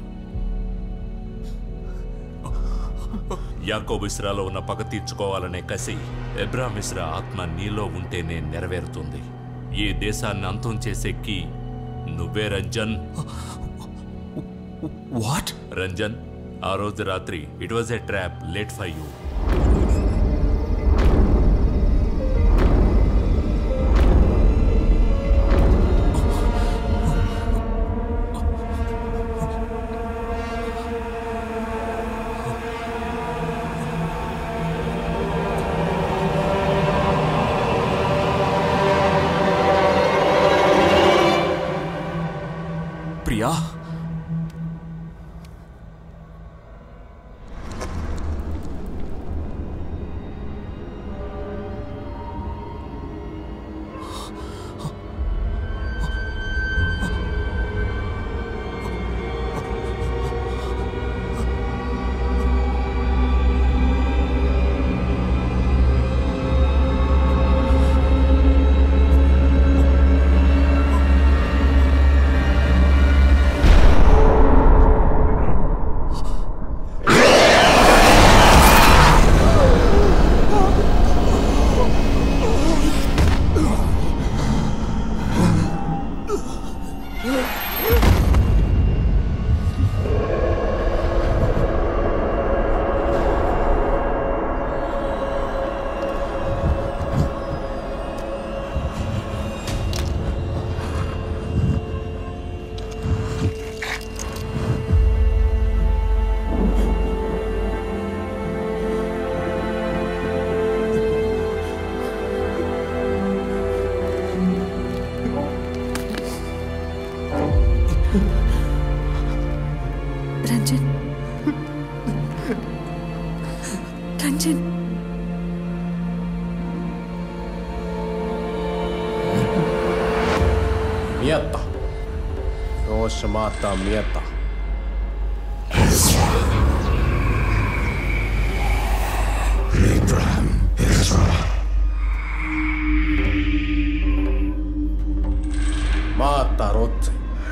యాకో మిశ్రాలో ఉన్న పగ తీర్చుకోవాలనే కసి ఎబ్రహాం మిశ్రా ఆత్మ నీలో ఉంటేనే నెరవేరుతుంది ఈ దేశాన్ని అంతం చేసే కీ నువ్వే రంజన్ వాట్ రంజన్ ఆ రోజు రాత్రి it was a trap late for you Priya Ranjan Ranjan Mietta. Roosha maattaa mietta. Abraham Ezra. Maattaa rotsi.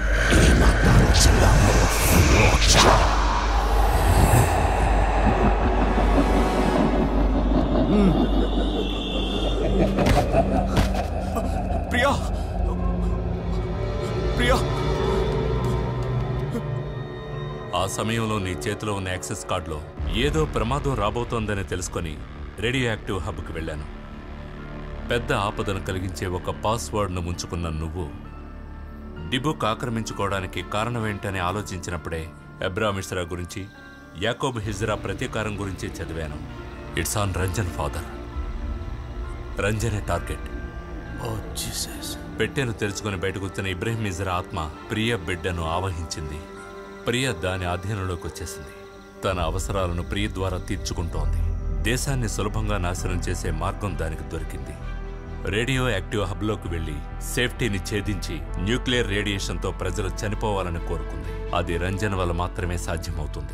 Priya Priya ఆ సమయంలో నీ చేతిలో ఉన్న యాక్సెస్ కార్డులో ఏదో ప్రమాదం రాబోతోందని తెలుసుకొని రేడియో యాక్టివ్ హబ్కి వెళ్ళాను పెద్ద ఆపదను కలిగించే ఒక పాస్వర్డ్ను ముంచుకున్న నువ్వు డిబుక్ ఆక్రమించుకోవడానికి కారణమేంటని ఆలోచించినప్పుడే ఎబ్రా మిశ్రా గురించి యాకోబ్ హిజ్రా ప్రతీకారం గురించి చదివాను ఇట్స్ ఆన్ రంజన్ ఫాదర్ రంజనే టార్గెట్ ఓ జీసస్ పెట్టెను తెరుచుకొని బయటకు వచ్చిన ఇబ్రహీం ఇజ్రా ఆత్మ ప్రియ బిడ్డను ఆవహించింది ప్రియ దాని అధీనంలోకి వచ్చేసింది తన అవసరాలను ప్రియ ద్వారా తీర్చుకుంటోంది దేశాన్ని సులభంగా నాశనం చేసే మార్గం దానికి దొరికింది రేడియో యాక్టివ్ హబ్లోకి వెళ్లి సేఫ్టీని ఛేదించి న్యూక్లియర్ రేడియేషన్తో ప్రజలు చనిపోవాలని కోరుకుంది అది రంజన్ వల్ల మాత్రమే సాధ్యమవుతుంది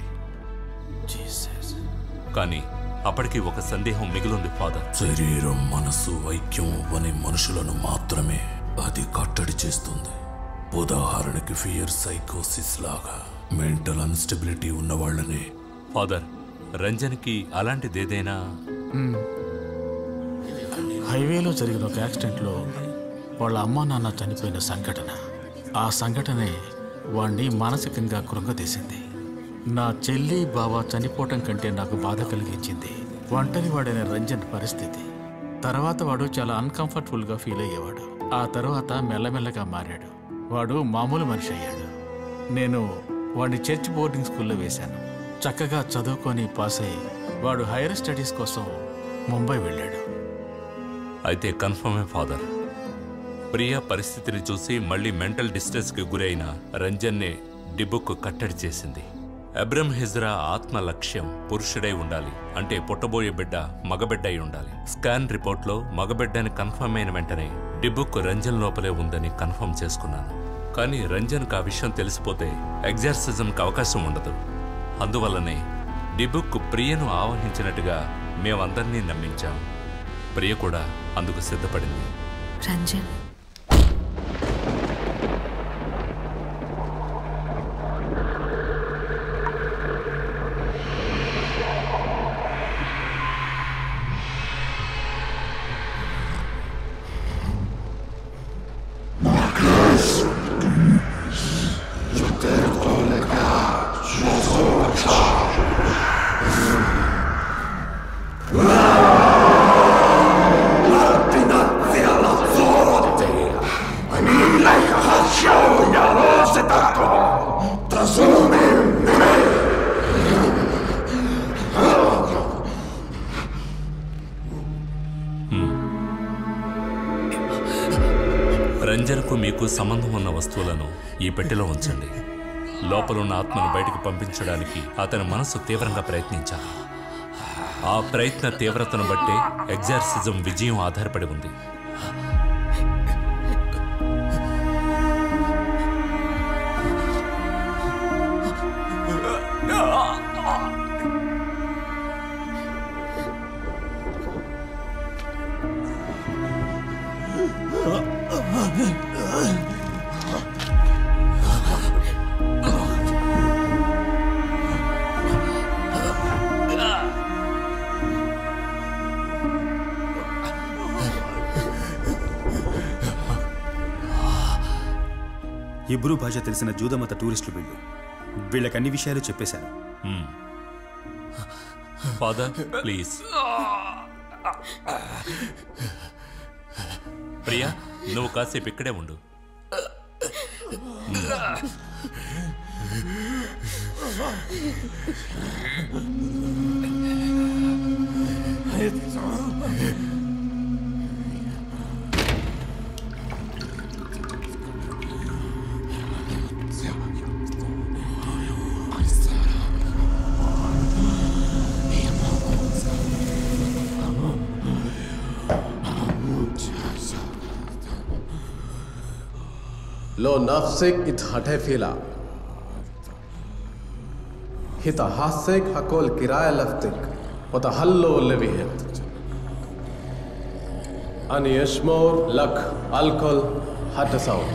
కానీ అప్పటికి ఒక సందేహం మిగిలింది ఫాదర్ శరీరం మనసు ఐక్యం అనే మనుషులను మాత్రమే అది కట్టడి చేస్తుంది ఉదాహరణకి ఫియర్ సైకోసిస్ లాగా మెంటల్ అన్స్టెబిలిటీ ఉన్న వాళ్ళని ఫాదర్ రంజన్కి అలాంటిదేదైనా హైవేలో జరిగిన ఒక యాక్సిడెంట్లో వాళ్ళ అమ్మా నాన్న చనిపోయిన సంఘటన ఆ సంఘటనే వాణ్ణి మానసికంగా కృంగదీసింది నా చెల్లి బావ చనిపోవటం కంటే నాకు బాధ కలిగించింది ఒంటరి వాడైన రంజన్ పరిస్థితి తర్వాత వాడు చాలా అన్కంఫర్టబుల్గా ఫీల్ అయ్యేవాడు ఆ తర్వాత మెల్లమెల్లగా మారాడు వాడు మామూలు మనిషి అయ్యాడు నేను వాడిని చర్చ్ బోర్డింగ్ స్కూల్లో వేశాను చక్కగా చదువుకొని పాస్ అయ్యి వాడు హైయర్ స్టడీస్ కోసం ముంబై వెళ్ళాడు అయితే కన్ఫర్మే ఫాదర్ ప్రియా పరిస్థితిని చూసి మళ్ళీ మెంటల్ డిస్ట్రెస్కి గురైన రంజన్నే డిబుక్ కట్టడి చేసింది అబ్రమ్ హిజ్రా ఆత్మ లక్ష్యం పురుషుడై ఉండాలి అంటే పుట్టబోయే బిడ్డ మగబిడ్డ అయి ఉండాలి స్కాన్ రిపోర్ట్లో మగబిడ్డని కన్ఫర్మ్ అయిన వెంటనే డిబుక్ రంజన్ లోపలే ఉందని కన్ఫర్మ్ చేసుకున్నాను కానీ రంజన్కి ఆ విషయం తెలిసిపోతే ఎగ్జార్సిజంకి అవకాశం ఉండదు అందువల్లనే డిబుక్ ప్రియను ఆవహించినట్టుగా మేమందరినీ నమ్మించాం ప్రియ కూడా అందుకు సిద్ధపడింది రంజన్ రంజన్కు మీకు సంబంధం ఉన్న వస్తువులను ఈ పెట్టెలో ఉంచండి లోపలున్న ఆత్మను బయటకు పంపించడానికి అతని మనసు తీవ్రంగా ప్రయత్నించాలి ఆ ప్రయత్న తీవ్రతను బట్టే ఎగ్జార్సిజం విజయం ఆధారపడి ఉంది ఇబ్రూ భాష తెలిసిన జూదమత టూరిస్టులు వీళ్ళు వీళ్ళకి అన్ని విషయాలు చెప్పేశాను ఫాదర్ ప్లీజ్ ప్రియా నువ్వు కాసేపు ఇక్కడే ఉండు לא נפסיק התחטפילה. התחסק הכל קיראי לפתק, ותהלו לביהת. אני אשמור לק על כל התסאות.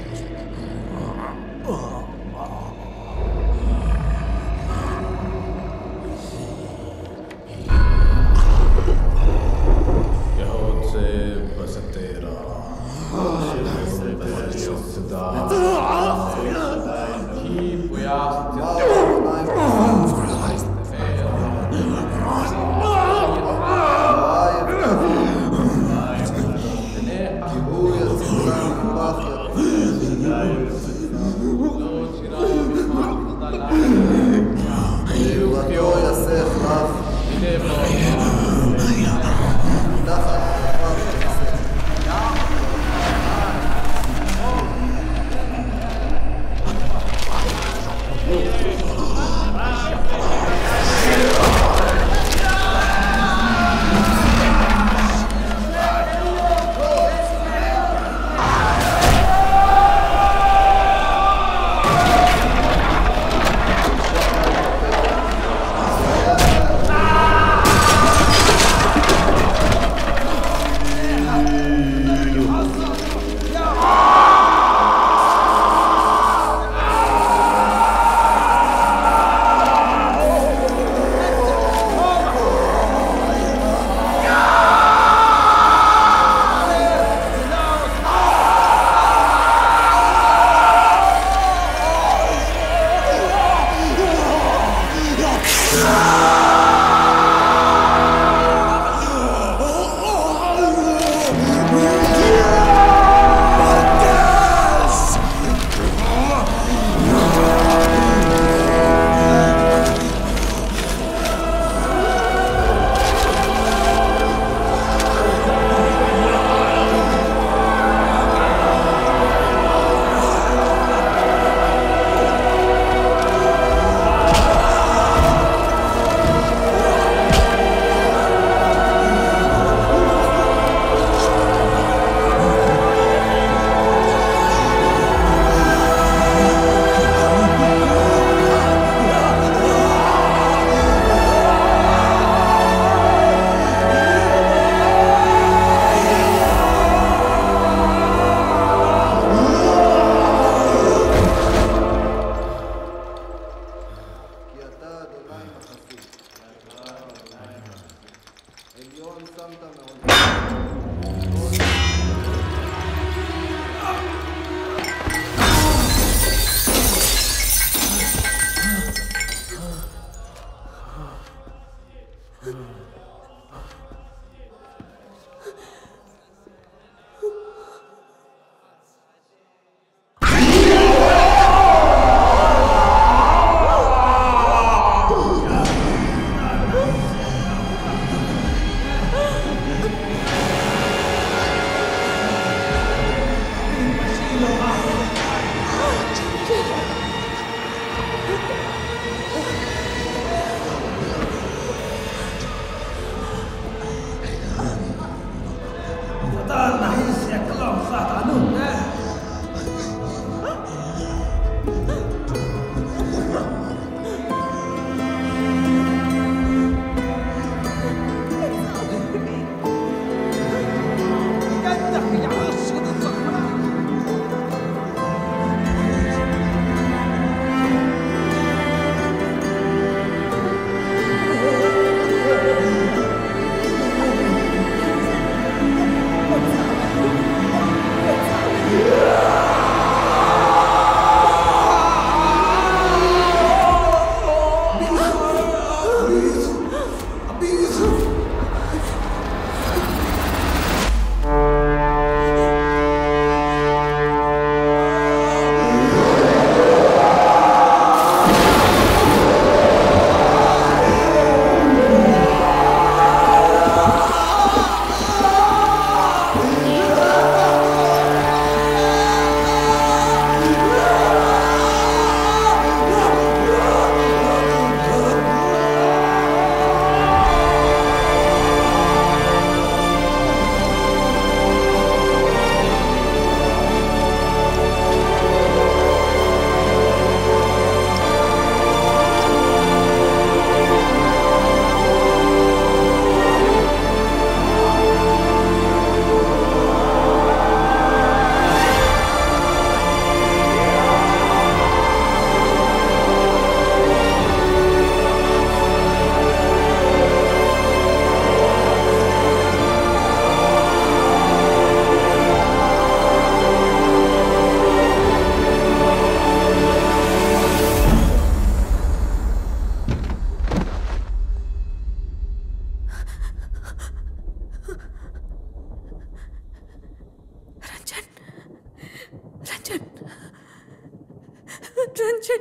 יהוצה בסתירה. Keep we are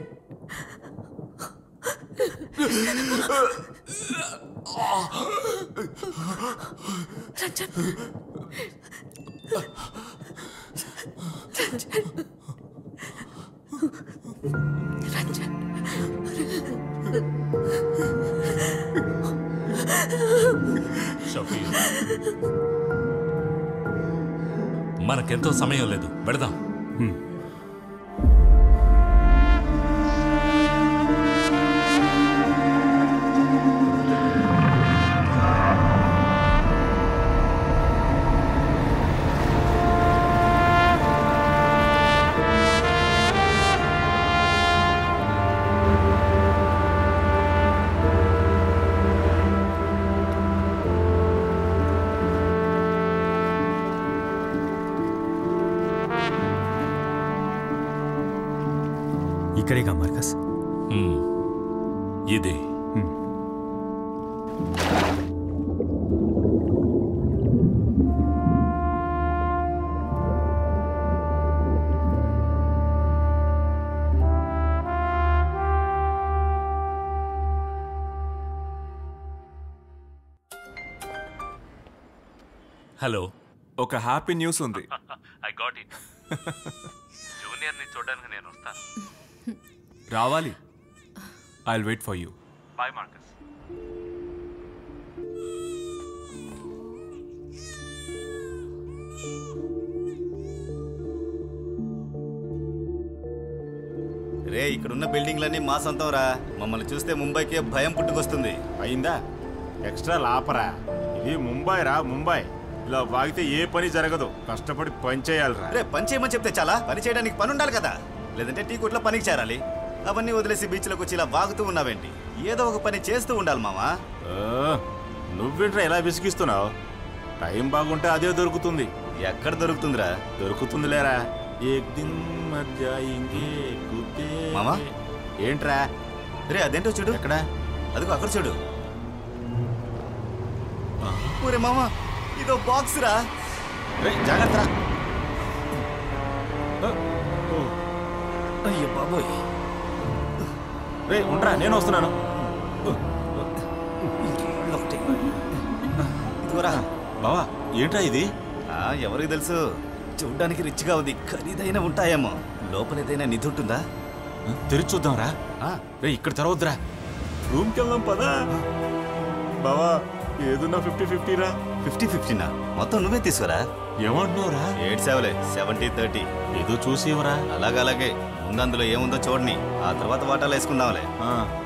షఫీర్ మనకెంతో సమయం లేదు పెడదాం ఇక్కడేగా మార్కస్ హ్మ్. ఇదే హలో ఒక హ్యాపీ న్యూస్ ఉంది ఐ గాట్ ఇట్ జూనియర్ని చూడడానికి నేను వస్తాను రావాలి I wait for you boy Marcus Ray ఇక్కడున్న బిల్డింగ్లన్నీ మా సొంతం రా మమ్మల్ని చూస్తే ముంబైకే భయం పుట్టుకొస్తుంది అయిందా ఎక్స్ట్రా లాపరా ఇది ముంబై రా ముంబై ఇలా వాగితే ఏ పని జరగదు కష్టపడి పని చేయాలిరా రే పని చేయమని చెప్తే చాలా పని చేయడానికి పని ఉండాలి కదా లేదంటే టీ కొట్లో పనికి చేరాలి అవన్నీ వదిలేసి బీచ్లోకి వచ్చి ఇలా వాగుతూ ఉన్నావేంటి ఏదో ఒక పని చేస్తూ ఉండాలి మామా ఆ, నువ్వేంట్రా ఎలా విసిగిస్తున్నావు టైం బాగుంటే అదే దొరుకుతుంది ఎక్కడ దొరుకుతుందిరా దొరుకుతుంది లేరా ఏక్ దిన్ మధ్య ఇంకే కుతే మామా? ఏంట్రా రే అదేంటో చూడు ఎక్కడ అదిగో అక్కడ చూడు ఊరే మామా ఇదో బాక్స్ రా రే జాగ్రత్త రా. అయ్యో బాబోయ్ రే ఉండరా నేను వస్తున్నాను ఇదిగోరా బావా ఏంట్రా ఇది ఆ, ఎవరికి తెలుసు చూడ్డానికి రిచ్గా ఉంది ఖరీదైన ఉంటాయేమో లోపల ఏదైనా నిధి ఉంటుందా తెరిచి చూద్దాంరా రే ఇక్కడ తెరవద్దురా రూమ్కి వెళ్దాం పదా బావా ఏదున్నా ఫిఫ్టీ ఫిఫ్టీ రా ఫిఫ్టీ ఫిఫ్టీనా మొత్తం నువ్వే తీసుకురా ఏమంటున్నావురా ఎయిట్ సెవెన్ సెవెంటీ థర్టీ ఏదో చూసి ఇవ్వరా అలాగే అలాగే ముందు అందులో ఏముందో చూడని ఆ తర్వాత వాటాలు వేసుకుందాంలే ఆ,